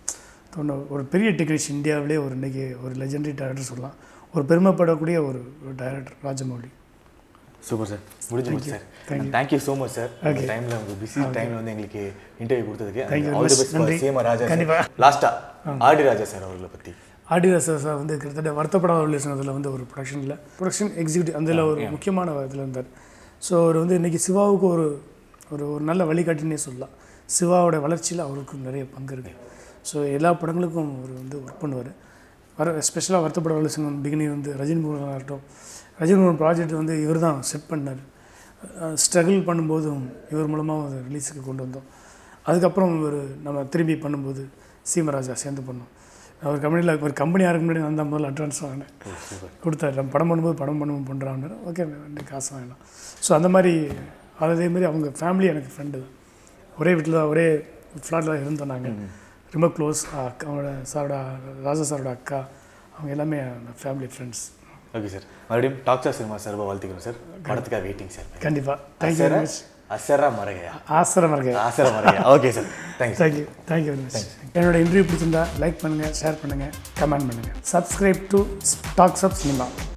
தொண்ணூ ஒரு பெரிய டெக்னீஷியன் இந்தியாவிலே ஒரு இன்னைக்கு ஒரு லெஜெண்டரி டைரக்டர் சொல்லலாம் ஒரு பெருமைப்படக்கூடிய ஒரு டைரக்டர் ராஜமௌலி சூப்பர் சார் முடிஞ்சு போச்சு sir Thank you. Thank you so much sir இந்த Okay. டைமில் உங்கள் பிஸி டைமில் வந்து எங்களுக்கு இன்டர்வியூ கொடுத்ததுக்கு Thank you very all the much. Best நன்றி. ஃபார் ராஜா கண்டிப்பா. லாஸ்ட்டாக ஆடி ராஜா சார் அவர்களை பற்றி ஆடிவாசர் சார் வந்து கிட்டத்தட்ட வருத்தப்படாத ரிலேஷன் வந்து ஒரு ப்ரொடக்ஷனில் ப்ரொடக்ஷன் எக்ஸிக்யூட்டிவ் அதில் ஒரு முக்கியமான இதில் இருந்தார் ஸோ அவர் வந்து இன்றைக்கி சிவாவுக்கு ஒரு ஒரு ஒரு நல்ல வழிகாட்டினே சொல்லலாம் சிவாவோட வளர்ச்சியில் அவருக்கு நிறைய பங்கு இருக்குது ஸோ எல்லா படங்களுக்கும் அவர் வந்து ஒர்க் பண்ணுவார் வர ஸ்பெஷலாக வருத்தப்பட ரிலேஷன் பிகினிங் வந்து ரஜினி முருகன் ஆகட்டும் ரஜினி முருகன் ப்ராஜெக்ட் வந்து இவர் தான் செட் பண்ணார் ஸ்ட்ரகிள் பண்ணும்போதும் இவர் மூலமாக அதை ரிலீஸுக்கு கொண்டு வந்தோம் அதுக்கப்புறம் இவர் நம்ம திரும்பி பண்ணும்போது சீமராஜா சேர்ந்து பண்ணோம் அவர் கம்பெனியில் ஒரு கம்பெனி யாருக்கு முன்னாடி நான் தான் முதல்ல அட்வான்ஸ் வாங்கினேன் கொடுத்தாரு நம்ம படம் பண்ணும்போது படம் பண்ணுவோம் பண்ணுறான்னு ஓகே ரெண்டு காசு வாங்கலாம் ஸோ அந்த மாதிரி அதே மாதிரி அவங்க ஃபேமிலி எனக்கு ஃப்ரெண்டு தான் ஒரே வீட்டில் தான் ஒரே ஃப்ளாட்டில் தான் இருந்தோம் நாங்கள் ரொம்ப க்ளோஸ் அவங்களோட சாரோட ராஜா சாரோட அக்கா அவங்க எல்லாமே ஃபேமிலி ஃப்ரெண்ட்ஸ் ஓகே சார் மறுபடியும் டாக்டர் சினிமா சார்பாக வாழ்த்துக்கிறோம் சார் படத்துக்காக வெயிட்டிங் சார் கண்டிப்பாக தேங்க்யூ வெரி மச் அசரா மரகையா ஆசிரமம் இருக்கேன் அசரா மரகையா okay sir thanks thank you thank you very much என்னோட இன்டர்வியூ பிடிச்சிருந்தா லைக் பண்ணுங்கள் ஷேர் பண்ணுங்கள் கமெண்ட் பண்ணுங்கள் subscribe to talks of cinema